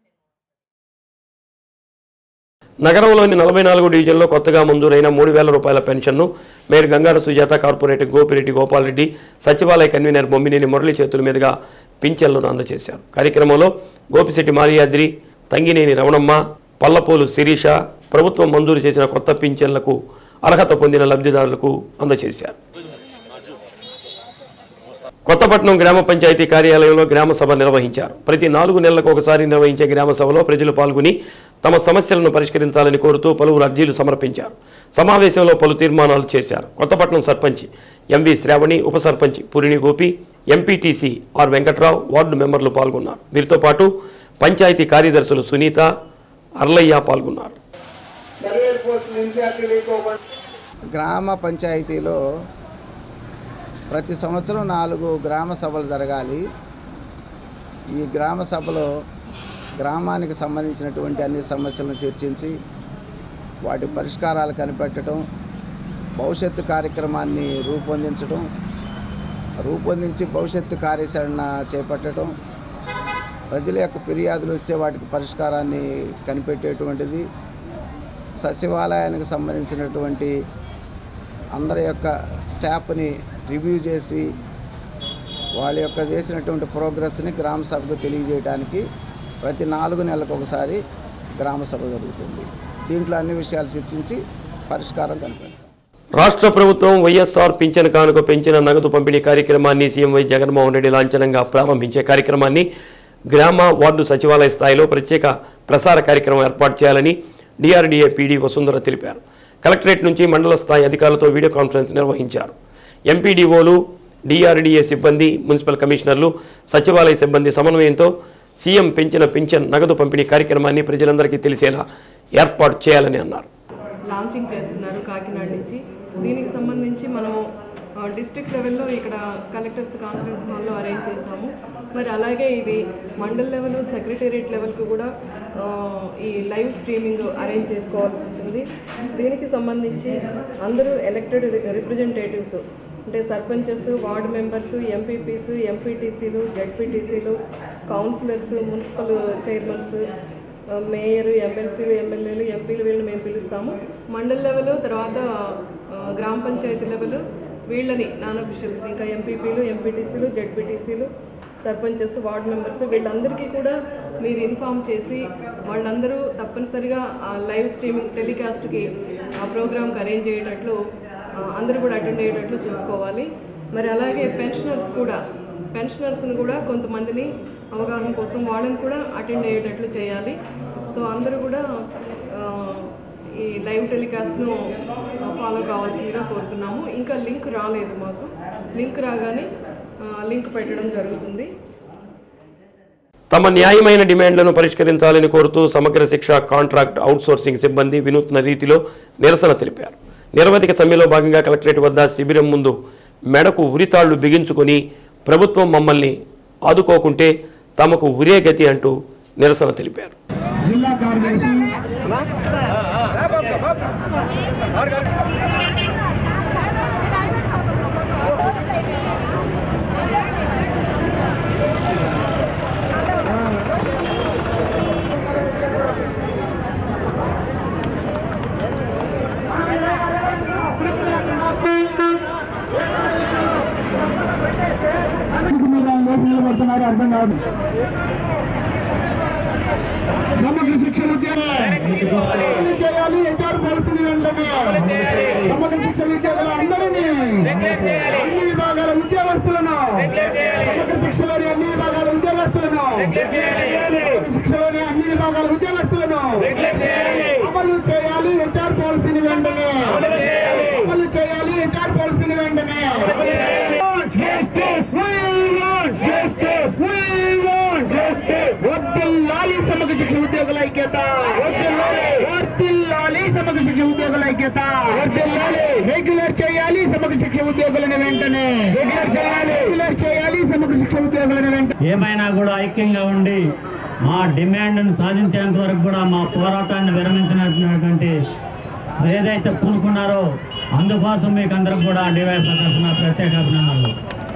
Speaker 1: నగరంలోని నలభై నాలుగు డివిజన్లో కొత్తగా మంజూరైన మూడు వేల రూపాయల పెన్షన్ను మేయర్ గంగాడ సుజాత కార్పొరేటర్ గోపిరెడ్డి గోపాల్రెడ్డి సచివాలయ కన్వీనర్ బొమ్మినేని మురళి చేతుల మీదుగా పింఛన్లను అందజేశారు కార్యక్రమంలో గోపిశెట్టి మారియాద్రి తంగినేని రమణమ్మ పల్లపోలు శిరీష ప్రభుత్వం మంజూరు చేసిన కొత్త పింఛన్లకు అర్హత పొందిన లబ్ధిదారులకు అందజేశారు కొత్తపట్నం గ్రామ పంచాయతీ కార్యాలయంలో గ్రామ సభ నిర్వహించారు ప్రతి నాలుగు నెలలకు ఒకసారి నిర్వహించే గ్రామ సభలో ప్రజలు పాల్గొని తమ సమస్యలను పరిష్కరించాలని కోరుతూ పలువురు అర్జీలు సమర్పించారు సమావేశంలో పలు తీర్మానాలు చేశారు కొత్తపట్నం సర్పంచ్ ఎంవి శ్రావణి ఉప sarpanch Purini Gopi MPTC R Venkatrao ward మెంబర్లు పాల్గొన్నారు వీరితో పాటు పంచాయతీ కార్యదర్శులు సునీత అర్లయ్య పాల్గొన్నారు
Speaker 4: గ్రామ పంచాయతీలో ప్రతి సంవత్సరం నాలుగు గ్రామ సభలు జరగాలి ఈ గ్రామ సభలో గ్రామానికి సంబంధించినటువంటి అన్ని సమస్యలను చర్చించి వాటి పరిష్కారాలు కనిపెట్టడం భవిష్యత్తు కార్యక్రమాన్ని రూపొందించడం రూపొందించి భవిష్యత్తు కార్యాచరణ చేపట్టడం ప్రజల యొక్క ఫిర్యాదులు వస్తే వాటికి పరిష్కారాన్ని కనిపెట్టేటువంటిది సచివాలయానికి సంబంధించినటువంటి అందరి యొక్క స్టాఫ్ని రివ్యూ చేసి వాళ్ళ యొక్క చేసినటువంటి ప్రోగ్రెస్ని గ్రామ సభకు తెలియజేయడానికి ప్రతి నాలుగు నెలలకు ఒకసారి గ్రామ సభ జరుగుతుంది దీంట్లో అన్ని విషయాలు చర్చించి పరిష్కారం కనిపెడతాం
Speaker 1: రాష్ట్ర ప్రభుత్వం వైఎస్ఆర్ పింఛన్ కానుక పెంచిన నగదు పంపిణీ కార్యక్రమాన్ని సీఎం వై జగన్మోహన్ రెడ్డి లాంఛనంగా ప్రారంభించే కార్యక్రమాన్ని గ్రామ వార్డు సచివాలయ స్థాయిలో ప్రత్యేక ప్రసార కార్యక్రమం ఏర్పాటు చేయాలని డిఆర్డీఏ పీడీ వసుంధర తెలిపారు కలెక్టరేట్ నుంచి మండల స్థాయి అధికారులతో వీడియో కాన్ఫరెన్స్ నిర్వహించారు ఎంపీడీఓలు డిఆర్డీఏ సిబ్బంది మున్సిపల్ కమిషనర్లు సచివాలయ సిబ్బంది సమన్వయంతో సీఎం పెంచిన పింఛన్ నగదు పంపిణీ కార్యక్రమాన్ని ప్రజలందరికీ తెలిసేలా ఏర్పాటు చేయాలని అన్నారు
Speaker 24: లాంచింగ్ చేస్తున్నారు కాకినాడ నుంచి దీనికి సంబంధించి మనము డిస్ట్రిక్ట్ లెవెల్లో ఇక్కడ కలెక్టర్స్ కాన్ఫరెన్స్ హాల్లో అరేంజ్ చేసాము మరి అలాగే ఇది మండల్ లెవెల్ సెక్రటేరియట్ లెవెల్కి కూడా ఆ, ఈ లైవ్ స్ట్రీమింగ్ అరేంజ్ చేసుకోవాల్సి ఉంటుంది దీనికి సంబంధించి అందరూ ఎలక్టెడ్ రిప్రజెంటేటివ్స్ అంటే సర్పంచెస్ వార్డు మెంబర్స్ ఎంపీపీస్ ఎంపీటీసీలు జడ్పీటీసీలు కౌన్సిలర్స్ మున్సిపల్ చైర్మన్స్ మేయర్ ఎమ్మెల్సీలు ఎమ్మెల్యేలు ఎంపీలు వీళ్ళని మేము పిలుస్తాము మండల్ లెవెల్ తర్వాత ఆ, గ్రామ పంచాయతీ లెవెల్ వీళ్ళని నాన్ అఫీషియల్స్ ఇంకా ఎంపీపీలు ఎంపీటీసీలు జడ్పీటీసీలు సర్పంచెస్ వార్డ్ మెంబర్స్ వీళ్ళందరికీ కూడా మీరు ఇన్ఫామ్ చేసి వాళ్ళందరూ తప్పనిసరిగా ఆ లైవ్ స్ట్రీమింగ్ టెలికాస్ట్కి ఆ ప్రోగ్రామ్కి అరేంజ్ అయ్యేటట్లు ఆ, అందరూ కూడా అటెండ్ అయ్యేటట్లు చూసుకోవాలి మరి అలాగే పెన్షనర్స్ కూడా పెన్షనర్స్ని కూడా కొంతమందిని అవగాహన కోసం వాళ్ళని కూడా అటెండ్ అయ్యేటట్లు చేయాలి సో అందరూ కూడా ఆ, ఈ లైవ్ టెలికాస్ట్ను ఫాలో కావాల్సిందిగా కోరుతున్నాము ఇంకా లింక్ రాలేదు మాకు లింక్ రాగానే ఆ, లింక్ పెట్టడం జరుగుతుంది
Speaker 1: తమ న్యాయమైన డిమాండ్లను పరిష్కరించాలని కోరుతూ సమగ్ర శిక్ష కాంట్రాక్ట్ అవుట్సోర్సింగ్ సిబ్బంది వినూత్న రీతిలో నిరసన తెలిపారు నిరవధిక సమ్మెలో భాగంగా కలెక్టరేట్ వద్ద శిబిరం ముందు మెడకు ఉరితాళ్లు బిగించుకొని ప్రభుత్వం మమ్మల్ని ఆదుకోకుంటే తమకు ఉరే గతి అంటూ నిరసన తెలిపారు
Speaker 14: జిల్లా కార్యదర్శి పడుతున్నారు అర్థం కాదు సమగ్ర శిక్ష ఉద్యోగం చేయాలి హెచ్ఆర్ పాలసీని వెంటనే సమగ్ర శిక్ష ఉద్యోగాలు అందరినీ అన్ని విభాగాల ఉద్యోగస్తులను సమగ్ర శిక్షలోని అన్ని విభాగాల ఉద్యోగస్తులను శిక్షలోని అన్ని విభాగాల ఉద్యోగస్తులను అమలు చేయాలి హెచ్ఆర్ పాలసీని వెంటనే అమలు చేయాలి హెచ్ఆర్ పాలసీని వెంటనే Justice, we want justice, we want justice. వర్ధిల్లాలి సమగ్ర శిక్ష ఉద్యోగుల ఐక్యత వర్ధిల్లాలి సమగ్ర శిక్ష ఉద్యోగుల ఐక్యత వర్ధిల్లాలి రెగ్యులర్ చేయాలి సమగ్ర శిక్ష ఉద్యోగులను వెంటనే రెగ్యులర్ చేయాలి రెగ్యులర్ చేయాలి సమగ్ర శిక్ష ఉద్యోగులను వెంటనే
Speaker 5: ఏమైనా కూడా ఐక్యంగా ఉండి మా డిమాండ్ను సాధించేంత వరకు కూడా మా పోరాటాన్ని విరమించినటువంటి ఏదైతే పూనుకున్నారో అందుకోసం మీకు అందరికి కూడా డివైస్ తరఫున ప్రత్యేక అభినందనలు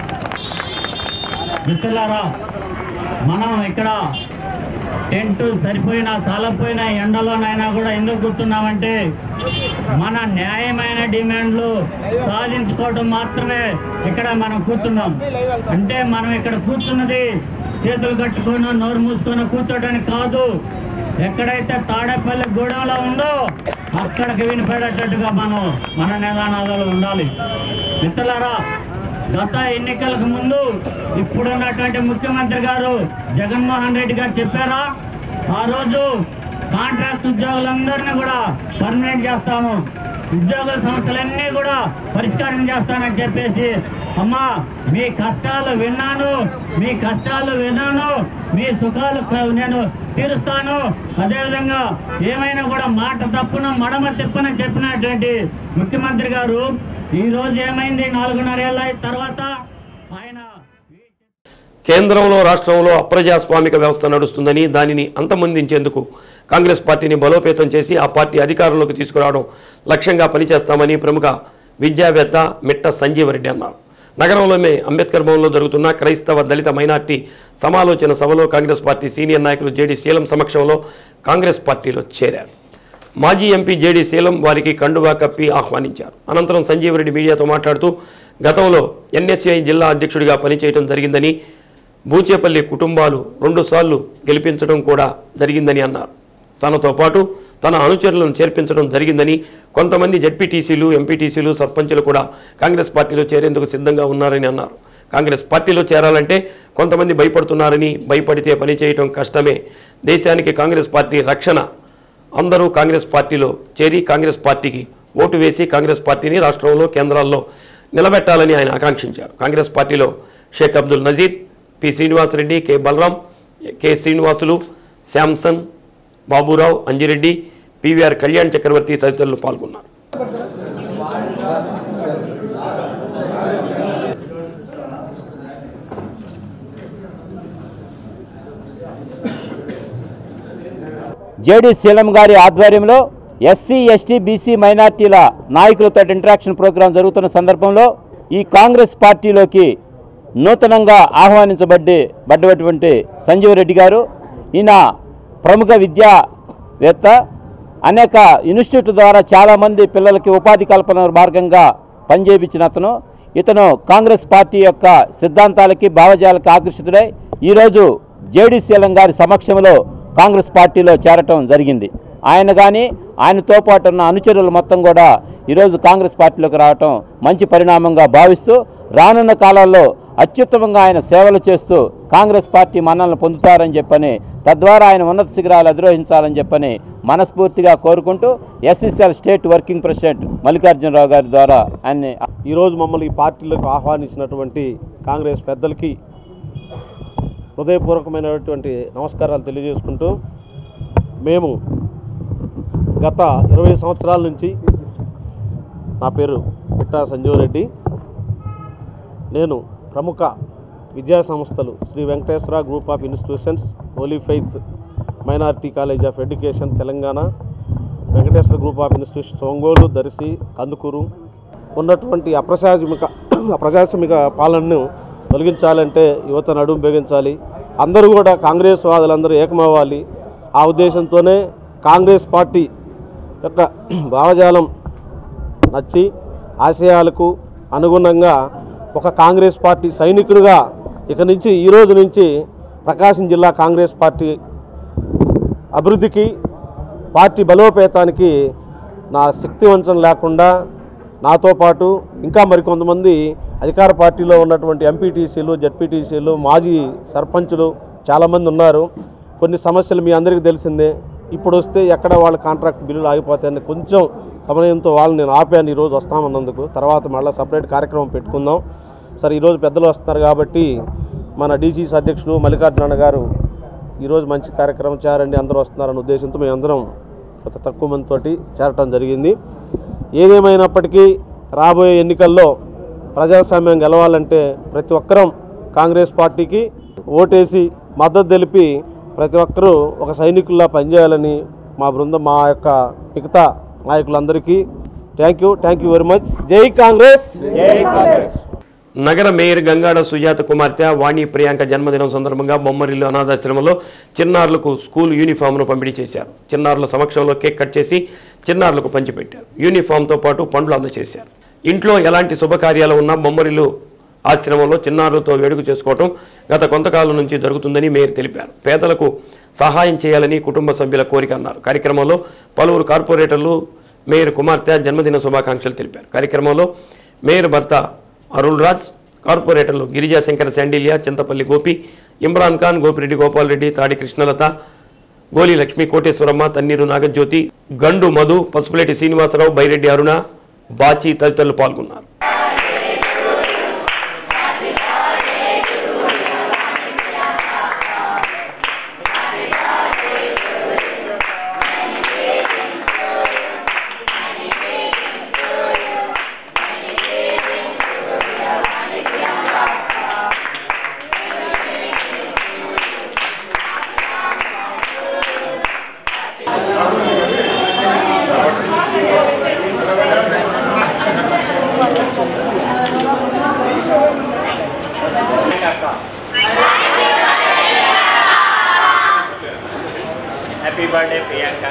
Speaker 5: మిత్రులారా మనం ఇక్కడ టెంట్ సరిపోయినా చాలకపోయినా ఎండలోనైనా కూడా ఎందుకు కూర్చున్నామంటే మన న్యాయమైన డిమాండ్లు సాధించుకోవడం మాత్రమే ఇక్కడ మనం కూర్చున్నాం అంటే మనం ఇక్కడ కూర్చున్నది చేతులు కట్టుకొని నోరు మూసుకొని కూర్చోడానికి కాదు ఎక్కడైతే తాడేపల్లి గూడెంలో ఉందో అక్కడికి వినిపడేటట్టుగా మనం మన నిదానాదాలు ఉండాలి మిత్రులారా గత ఎన్నికలకు ముందు ఇప్పుడున్నటువంటి ముఖ్యమంత్రి గారు జగన్మోహన్ రెడ్డి గారు చెప్పారా ఆ రోజు కాంట్రాక్ట్ ఉద్యోగులందరినీ కూడా పర్మనెంట్ చేస్తాము ఉద్యోగుల సమస్యలన్నీ కూడా పరిష్కారం చేస్తానని చెప్పేసి అమ్మా మీ కష్టాలు విన్నాను మీ కష్టాలు విన్నాను మీ సుఖాలు క- నేను తీరుస్తాను అదేవిధంగా ఏమైనా కూడా మాట తప్పున మడమ తిప్పున చెప్పినటువంటి ముఖ్యమంత్రి గారు ఈ రోజు ఏమైంది నాలుగున్నరేళ్ళ తర్వాత
Speaker 1: కేంద్రంలో రాష్ట్రంలో అప్రజాస్వామిక వ్యవస్థ నడుస్తుందని దానిని అంతమొందించేందుకు కాంగ్రెస్ పార్టీని బలోపేతం చేసి ఆ పార్టీ అధికారంలోకి తీసుకురావడం లక్ష్యంగా పనిచేస్తామని ప్రముఖ విద్యావేత్త మిట్ట సంజీవరెడ్డి అన్నారు నగరంలోని అంబేద్కర్ భవన్లో జరుగుతున్న క్రైస్తవ దళిత మైనార్టీ సమాలోచన సభలో కాంగ్రెస్ పార్టీ సీనియర్ నాయకులు జేడీ శీలం సమక్షంలో కాంగ్రెస్ పార్టీలో చేరారు మాజీ ఎంపీ జేడీ శీలం వారికి కండువా కప్పి ఆహ్వానించారు అనంతరం సంజీవరెడ్డి మీడియాతో మాట్లాడుతూ గతంలో ఎన్ఎస్ఐ జిల్లా అధ్యక్షుడిగా పనిచేయడం జరిగిందని బూచేపల్లి కుటుంబాలు రెండుసార్లు గెలిపించడం కూడా జరిగిందని అన్నారు తనతో పాటు తన అనుచరులను చేర్పించడం జరిగిందని కొంతమంది జడ్పీటీసీలు ఎంపీటీసీలు సర్పంచులు కూడా కాంగ్రెస్ పార్టీలో చేరేందుకు సిద్ధంగా ఉన్నారని అన్నారు కాంగ్రెస్ పార్టీలో చేరాలంటే కొంతమంది భయపడుతున్నారని భయపడితే పనిచేయటం కష్టమే దేశానికి కాంగ్రెస్ పార్టీ రక్షణ అందరూ కాంగ్రెస్ పార్టీలో చేరి కాంగ్రెస్ పార్టీకి ఓటు వేసి కాంగ్రెస్ పార్టీని రాష్ట్రంలో కేంద్రాల్లో నిలబెట్టాలని ఆయన ఆకాంక్షించారు కాంగ్రెస్ పార్టీలో Sheikh Abdul Nazeer P Srinivasareddy K Balaram K Srinivasulu Samson Baburao Anjireddy PVR Kalyan Chakravarthi తదితరులు పాల్గొన్నారు
Speaker 6: జేడి శీలం గారి ఆధ్వర్యంలో ఎస్సీ ఎస్టీ బీసీ మైనార్టీల నాయకులతో ఇంటరాక్షన్ ప్రోగ్రాం జరుగుతున్న సందర్భంలో ఈ కాంగ్రెస్ పార్టీలోకి నూతనంగా ఆహ్వానించబడ్డి పడ్డటువంటి సంజీవ్ రెడ్డి గారు ఈయన ప్రముఖ విద్యావేత్త అనేక ఇన్స్టిట్యూట్ ద్వారా చాలామంది పిల్లలకి ఉపాధి కల్పన మార్గంగా పనిచేయించిన అతను ఇతను కాంగ్రెస్ పార్టీ యొక్క సిద్ధాంతాలకి భావజాలకి ఆకర్షితుడై ఈరోజు జేడీసీఎలం గారి సమక్షంలో కాంగ్రెస్ పార్టీలో చేరటం జరిగింది ఆయన కానీ ఆయనతో పాటు ఉన్న అనుచరులు మొత్తం కూడా ఈరోజు కాంగ్రెస్ పార్టీలోకి రావటం మంచి పరిణామంగా భావిస్తూ రానున్న కాలాల్లో అత్యుత్తమంగా ఆయన సేవలు చేస్తూ కాంగ్రెస్ పార్టీ మన్నలను పొందుతారని చెప్పని తద్వారా ఆయన ఉన్నత శిఖరాలు అధిరోహించాలని చెప్పని మనస్ఫూర్తిగా కోరుకుంటూ SSL state working president Mallikarjunarao గారి ద్వారా ఆయన్ని
Speaker 7: ఈరోజు మమ్మల్ని ఈ పార్టీలకు ఆహ్వానించినటువంటి కాంగ్రెస్ పెద్దలకి హృదయపూర్వకమైనటువంటి నమస్కారాలు తెలియజేసుకుంటూ మేము గత ఇరవై సంవత్సరాల నుంచి నా పేరు పిట్టా సంజీవ్ రెడ్డి నేను ప్రముఖ విద్యా సంస్థలు Shri Venkateswara group of institutions holy faith minority college of education Telangana Venkateswara group of institutions Ongole Darsi Kandukur ఉన్నటువంటి అప్రజాస్మిక అప్రజాస్మిక పాలనను తొలగించాలంటే యువత నడుము బిగించాలి అందరూ కూడా కాంగ్రెస్ వాదులందరూ ఏకమవ్వాలి ఆ ఉద్దేశంతోనే కాంగ్రెస్ పార్టీ యొక్క భావజాలం నచ్చి ఆశయాలకు అనుగుణంగా ఒక కాంగ్రెస్ పార్టీ సైనికుడిగా ఇక నుంచి ఈ రోజు నుంచి ప్రకాశం జిల్లా కాంగ్రెస్ పార్టీ అభివృద్ధికి పార్టీ బలోపేతానికి నా శక్తి వంచన లేకుండా నాతో పాటు ఇంకా మరికొంతమంది అధికార పార్టీలో ఉన్నటువంటి ఎంపీటీసీలు జడ్పీటీసీలు మాజీ సర్పంచులు చాలామంది ఉన్నారు కొన్ని సమస్యలు మీ అందరికీ తెలిసిందే ఇప్పుడు వస్తే ఎక్కడ వాళ్ళ కాంట్రాక్ట్ బిల్లులు ఆగిపోతాయని కొంచెం సమయంతో వాళ్ళు నేను ఆపాను ఈరోజు వస్తామన్నందుకు తర్వాత మళ్ళీ సపరేట్ కార్యక్రమం పెట్టుకుందాం సరే ఈరోజు పెద్దలు వస్తున్నారు కాబట్టి మన డీసీసీ అధ్యక్షులు మల్లికార్జున గారు ఈరోజు మంచి కార్యక్రమం చేరండి అందరూ వస్తున్నారన్న ఉద్దేశంతో మేమందరం కొంత తక్కువ మందితోటి చేరటం జరిగింది ఏదేమైనప్పటికీ రాబోయే ఎన్నికల్లో ప్రజాస్వామ్యం గెలవాలంటే ప్రతి ఒక్కరం కాంగ్రెస్ పార్టీకి ఓటేసి మద్దతు తెలిపి ప్రతి ఒక్కరూ ఒక సైనికుల్లా పనిచేయాలని మా బృందం మా యొక్క మిగతా నాయకులందరికీ thank you thank you very much జై కాంగ్రెస్
Speaker 1: నగర మేయర్ గంగాడ సుజాత కుమార్తె వాణి ప్రియాంక జన్మదినం సందర్భంగా బొమ్మరిల్లు అనాథాశ్రమంలో చిన్నారులకు స్కూల్ యూనిఫామ్ను పంపిణీ చేశారు చిన్నారుల సమక్షంలో కేక్ కట్ చేసి చిన్నారులకు పంచిపెట్టారు యూనిఫామ్తో పాటు పండ్లు అందజేశారు ఇంట్లో ఎలాంటి శుభకార్యాలు ఉన్నా బొమ్మరిల్లు ఆశ్రమంలో చిన్నారులతో వేడుక చేసుకోవటం గత కొంతకాలం నుంచి జరుగుతుందని మేయర్ తెలిపారు పేదలకు సహాయం చేయాలని కుటుంబ సభ్యుల కోరిక అన్నారు కార్యక్రమంలో పలువురు కార్పొరేటర్లు మేయర్ కుమార్తె జన్మదిన శుభాకాంక్షలు తెలిపారు కార్యక్రమంలో మేయర్ భర్త అరుణ్ రాజ్ కార్పొరేటర్లు గిరిజా శంకర శాండిలియా చింతపల్లి గోపి ఇమ్రాన్ ఖాన్ గోపిరెడ్డి గోపాల్ రెడ్డి తాడి కృష్ణలత గోలి లక్ష్మి కోటేశ్వరమ్మ తన్నీరు నాగజ్యోతి గండు మధు పసుపులేటి శ్రీనివాసరావు బైరెడ్డి అరుణ బాచి తదితరులు పాల్గొన్నారు
Speaker 8: హ్యాపీ బర్త్డే ప్రియాంక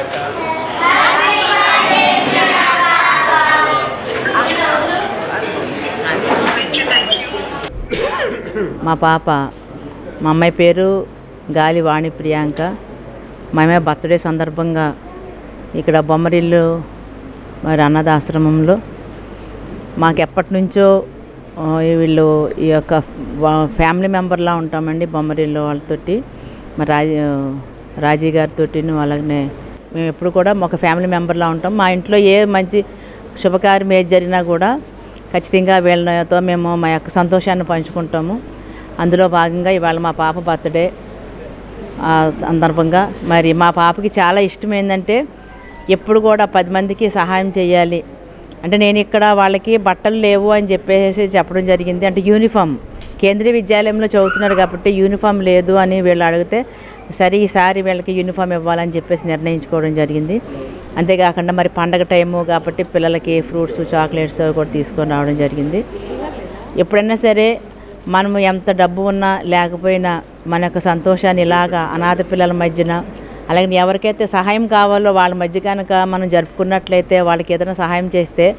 Speaker 18: మా పాప మా అమ్మాయి పేరు గాలి వాణి ప్రియాంక మా అమ్మాయి బర్త్డే సందర్భంగా ఇక్కడ బొమ్మరిల్లు మరి అన్నద ఆశ్రమంలో మాకు ఎప్పటి నుంచో ఆ, వీళ్ళు ఈ యొక్క వా- ఫ్యామిలీ మెంబర్లా ఉంటామండి బొమ్మరిల్లు వాళ్ళతోటి మరి రాజీ రాజీ గారితో అలాగనే మేము ఎప్పుడు కూడా ఒక ఫ్యామిలీ మెంబర్లా ఉంటాం మా ఇంట్లో ఏ మంచి శుభకార్యం ఏది జరిగినా కూడా ఖచ్చితంగా వీళ్ళతో మేము మా యొక్క సంతోషాన్ని పంచుకుంటాము అందులో భాగంగా ఇవాళ మా పాప బర్త్డే ఆ సందర్భంగా మరి మా పాపకి చాలా ఇష్టం ఏంటంటే ఎప్పుడు కూడా పది మందికి సహాయం చేయాలి అంటే నేను ఇక్కడ వాళ్ళకి బట్టలు లేవు అని చెప్పేసి చెప్పడం జరిగింది అంటే యూనిఫామ్ కేంద్రీయ విద్యాలయంలో చదువుతున్నారు కాబట్టి యూనిఫామ్ లేదు అని వీళ్ళు అడిగితే సరే ఈసారి వీళ్ళకి యూనిఫామ్ ఇవ్వాలని చెప్పేసి నిర్ణయించుకోవడం జరిగింది అంతేకాకుండా మరి పండగ టైము కాబట్టి పిల్లలకి ఫ్రూట్స్ చాక్లెట్స్ అవి కూడా తీసుకొని రావడం జరిగింది ఎప్పుడైనా సరే మనము ఎంత డబ్బు ఉన్నా లేకపోయినా మన యొక్క సంతోషాన్ని ఇలాగా అనాథ పిల్లల మధ్యన అలాగే ఎవరికైతే సహాయం కావాలో వాళ్ళ మధ్య కనుక మనం జరుపుకున్నట్లయితే వాళ్ళకి ఏదైనా సహాయం చేస్తే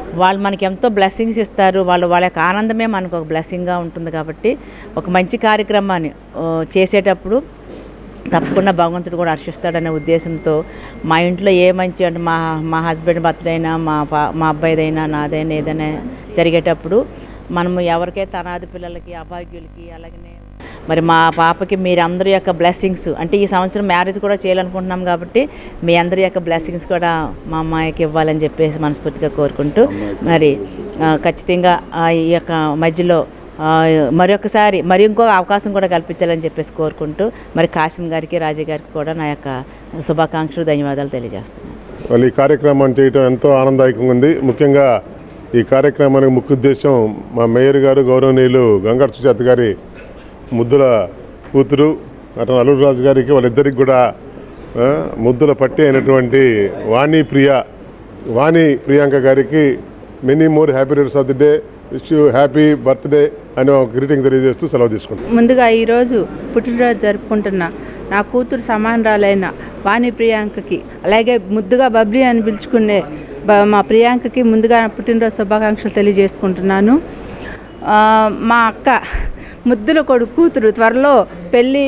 Speaker 18: వాళ్ళు మనకి ఎంతో బ్లెస్సింగ్స్ ఇస్తారు వాళ్ళు వాళ్ళ యొక్క ఆనందమే మనకు ఒక బ్లెస్సింగ్గా ఉంటుంది కాబట్టి ఒక మంచి కార్యక్రమాన్ని ఆ, చేసేటప్పుడు తప్పకుండా భగవంతుడు కూడా హర్షిస్తాడనే ఉద్దేశంతో మా ఇంట్లో ఏ మంచి అంటే మా మా హస్బెండ్ బర్త్డే అయినా మా పా మా అబ్బాయిదైనా నాదైనా ఏదైనా జరిగేటప్పుడు మనము ఎవరికైతే అనాథ పిల్లలకి అభాగ్యులకి అలాగనే మరి మా పాపకి మీరందరి యొక్క బ్లెస్సింగ్స్ అంటే ఈ సంవత్సరం మ్యారేజ్ కూడా చేయాలనుకుంటున్నాం కాబట్టి మీ అందరి యొక్క బ్లెస్సింగ్స్ కూడా మా అమ్మాయికి ఇవ్వాలని చెప్పేసి మనస్ఫూర్తిగా కోరుకుంటూ మరి ఆ, ఖచ్చితంగా ఆ, ఈ యొక్క మధ్యలో ఆ, మరొకసారి మరి ఇంకో అవకాశం కూడా కల్పించాలని చెప్పేసి కోరుకుంటూ మరి కాసిం గారికి రాజీ గారికి కూడా నా యొక్క శుభాకాంక్షలు ధన్యవాదాలు తెలియజేస్తున్నాను
Speaker 9: వాళ్ళు ఈ కార్యక్రమాన్ని చేయటం ఎంతో ఆనందదాయకంగా ఉంది ముఖ్యంగా ఈ కార్యక్రమానికి ముఖ్య ఉద్దేశం మా మేయర్ గారు గౌరవనీయులు గంగారు సుజాత గారి ముద్దుల కూతురు అటు అల్లుడు రాజు గారికి వాళ్ళిద్దరికి కూడా ఆ, ముద్దుల పట్టి అయినటువంటి వాణి ప్రియ వాణి ప్రియాంక గారికి many more happy returns of the day wish you happy birthday అని ఒక గ్రీటింగ్ తెలియజేస్తూ సెలవు తీసుకుంటాం
Speaker 10: ముందుగా ఈరోజు పుట్టినరోజు జరుపుకుంటున్న నా కూతురు సమానరాలైన వాణి ప్రియాంకకి అలాగే ముద్దుగా బబ్లీ అని పిలుచుకునే బ- మా ప్రియాంకకి ముందుగా నా పుట్టినరోజు శుభాకాంక్షలు తెలియజేసుకుంటున్నాను ఆ, మా అక్క ముద్దుల కొడుకు కూతురు త్వరలో పెళ్ళి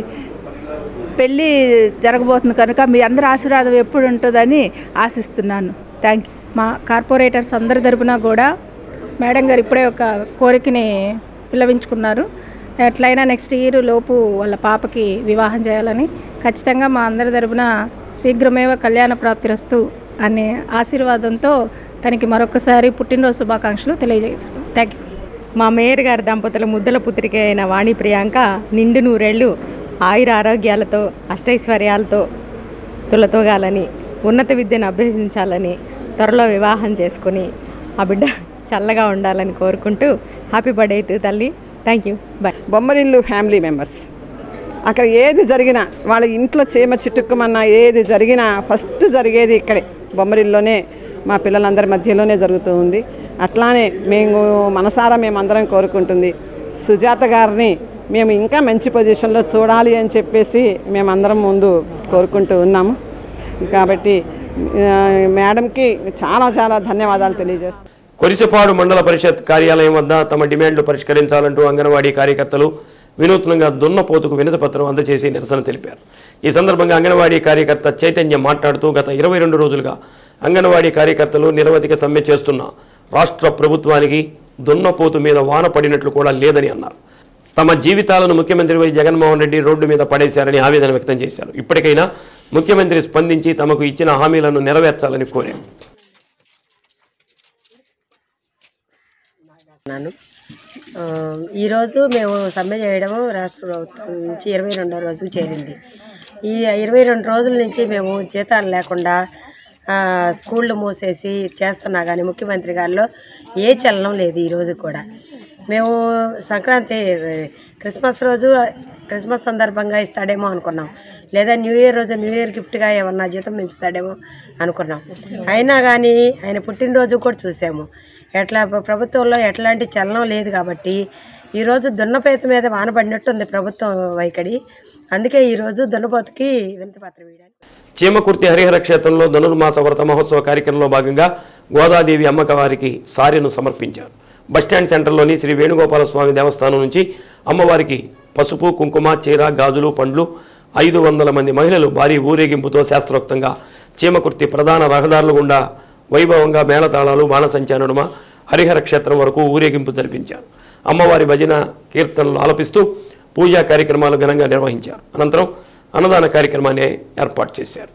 Speaker 10: పెళ్ళి జరగబోతుంది కనుక మీ అందరి ఆశీర్వాదం ఎప్పుడు ఉంటుందని ఆశిస్తున్నాను థ్యాంక్ యూ
Speaker 11: మా కార్పొరేటర్స్ అందరి తరపున కూడా మేడం గారు ఇప్పుడే ఒక కోరికని పిల్లవించుకున్నారు ఎట్లయినా నెక్స్ట్ ఇయర్ లోపు వాళ్ళ పాపకి వివాహం చేయాలని ఖచ్చితంగా మా అందరి తరపున శీఘ్రమేవ కళ్యాణ ప్రాప్తిరస్తు అనే ఆశీర్వాదంతో తనకి మరొకసారి పుట్టినరోజు శుభాకాంక్షలు తెలియజేస్తున్నాను థ్యాంక్ యూ
Speaker 12: మా మేయర్ గారి దంపతుల ముద్దుల పుత్రిక అయిన వాణి ప్రియాంక నిండు నూరేళ్లు ఆయుర ఆరోగ్యాలతో అష్టైశ్వర్యాలతో తులతూగాలని ఉన్నత విద్యను అభ్యసించాలని త్వరలో వివాహం చేసుకుని ఆ బిడ్డ చల్లగా ఉండాలని కోరుకుంటూ హ్యాపీ బర్త్డే టు తల్లి thank you bye
Speaker 25: Bommarillu family members అక్కడ ఏది జరిగినా వాళ్ళ ఇంట్లో చీమ చిట్టుక్కుమన్నా ఏది జరిగినా ఫస్ట్ జరిగేది ఇక్కడే బొమ్మరిల్లోనే మా పిల్లలందరి మధ్యలోనే జరుగుతూ ఉంది అట్లానే మేము మనసారా మేమందరం కోరుకుంటుంది సుజాత గారిని మేము ఇంకా మంచి పొజిషన్లో చూడాలి అని చెప్పేసి మేమందరం ముందు కోరుకుంటూ ఉన్నాము కాబట్టి ఆ, మేడంకి చాలా చాలా ధన్యవాదాలు తెలియజేస్తాం
Speaker 1: కొరిసపాడు మండల పరిషత్ కార్యాలయం వద్ద తమ డిమాండ్లు పరిష్కరించాలంటూ అంగన్వాడీ కార్యకర్తలు వినూత్నంగా దున్నపోతుకు వినతి పత్రం అందజేసి నిరసన తెలిపారు ఈ సందర్భంగా అంగన్వాడీ కార్యకర్త చైతన్య మాట్లాడుతూ గత ఇరవై రెండు రోజులుగా అంగన్వాడీ కార్యకర్తలు నిరవధిక సమ్మె చేస్తున్న రాష్ట్ర ప్రభుత్వానికి దున్నపోతు మీద వాన పడినట్లు కూడా లేదని అన్నారు తమ జీవితాలను ముఖ్యమంత్రి వై జగన్మోహన్ రెడ్డి రోడ్డు మీద పడేశారని ఆవేదన వ్యక్తం చేశారు ఇప్పటికైనా ముఖ్యమంత్రి స్పందించి తమకు ఇచ్చిన హామీలను నెరవేర్చాలని కోరారు
Speaker 26: ఉన్నాను ఆ, ఈరోజు మేము సమ్మె చేయడం రాష్ట్ర ప్రభుత్వం నుంచి ఇరవై రెండో రోజుకు చేరింది ఈ ఇరవై రెండు రోజుల నుంచి మేము జీతాలు లేకుండా ఆ, స్కూళ్ళు మూసేసి చేస్తున్నా కానీ ముఖ్యమంత్రి గారిలో ఏ చలనం లేదు ఈ రోజు కూడా మేము సంక్రాంతి క్రిస్మస్ రోజు క్రిస్మస్ సందర్భంగా ఇస్తాడేమో అనుకున్నాం లేదా న్యూ ఇయర్ రోజు న్యూ ఇయర్ గిఫ్ట్గా ఏమన్నా జీతం పెంచుతాడేమో అనుకున్నాం అయినా కానీ ఆయన పుట్టినరోజు కూడా చూసాము ఎట్లా ప్రభుత్వంలో ఎట్లాంటి చలనం లేదు కాబట్టి ఈరోజు దున్నపేత మీద వాన పడినట్టుంది ప్రభుత్వం వైఖరి అందుకే ఈరోజు దున్నపోతుకి వినతి పత్రం వేయడానికి
Speaker 1: చీమకుర్తి హరిహర క్షేత్రంలో ధనుర్మాస వ్రత మహోత్సవ కార్యక్రమంలో భాగంగా గోదాదేవి అమ్మకవారికి సారెను సమర్పించారు బస్టాండ్ సెంటర్లోని శ్రీ వేణుగోపాల స్వామి దేవస్థానం నుంచి అమ్మవారికి పసుపు కుంకుమ చీర గాజులు పండ్లు ఐదు వందల మంది మహిళలు భారీ ఊరేగింపుతో శాస్త్రోక్తంగా చీమకుర్తి ప్రధాన రహదారుల గుండా వైభవంగా మేళతాళాలు బాణసంచా నడుమ హరిహర క్షేత్రం వరకు ఊరేగింపు జరిపించారు అమ్మవారి భజన కీర్తనలు ఆలపిస్తూ పూజా కార్యక్రమాలు ఘనంగా నిర్వహించారు అనంతరం అన్నదాన కార్యక్రమాన్ని ఏర్పాటు చేశారు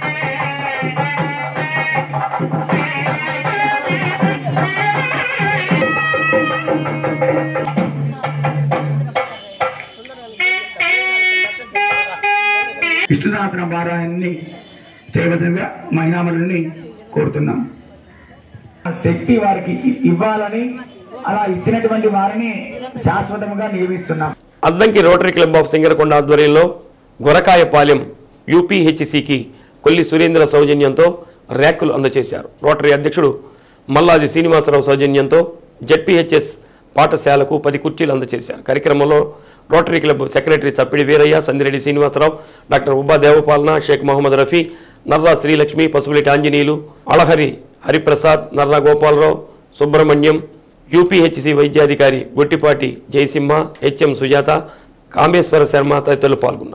Speaker 14: విష్ణు సహస్రం పారాయణని చేయవలసిందిగా మహిళామణుల్ని కోరుతున్నాం ఆ శక్తి వారికి ఇ- ఇవ్వాలని అలా ఇచ్చినటువంటి వారిని శాశ్వతంగా నియమిస్తున్నాం
Speaker 1: Addanki rotary club of Singarakonda ఆధ్వర్యంలో గొరకాయపాలెం యూపీహెచ్సికి కొల్లి సురేంద్ర సౌజన్యంతో ర్యాకులు అందజేశారు రోటరీ అధ్యక్షుడు మల్లాది శ్రీనివాసరావు సౌజన్యంతో జడ్పీహెచ్ఎస్ పాఠశాలకు పది కుర్చీలు అందజేశారు కార్యక్రమంలో rotary club secretary Chappidi Veeraiah Sandireddy Srinivasarao doctor Ubba Devapalana Sheikh Mohammed Rafi Narra Srilakshmi Pasupuleti Anjaneyulu Alahari Hariprasad Narla Gopalarao Subrahmanyam UPHC వైద్యాధికారి గొట్టిపాటి జయసింహ హెచ్ఎం సుజాత కామేశ్వర శర్మ తదితరులు పాల్గొన్నారు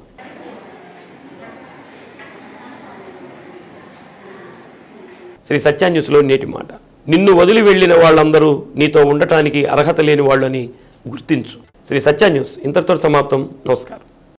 Speaker 1: శ్రీ సత్య న్యూస్లో నేటి మాట నిన్ను వదిలి వెళ్ళిన వాళ్ళందరూ నీతో ఉండటానికి అర్హత లేని వాళ్ళని గుర్తించు శ్రీ సత్య న్యూస్ ఇంతటితో సమాప్తం నమస్కారం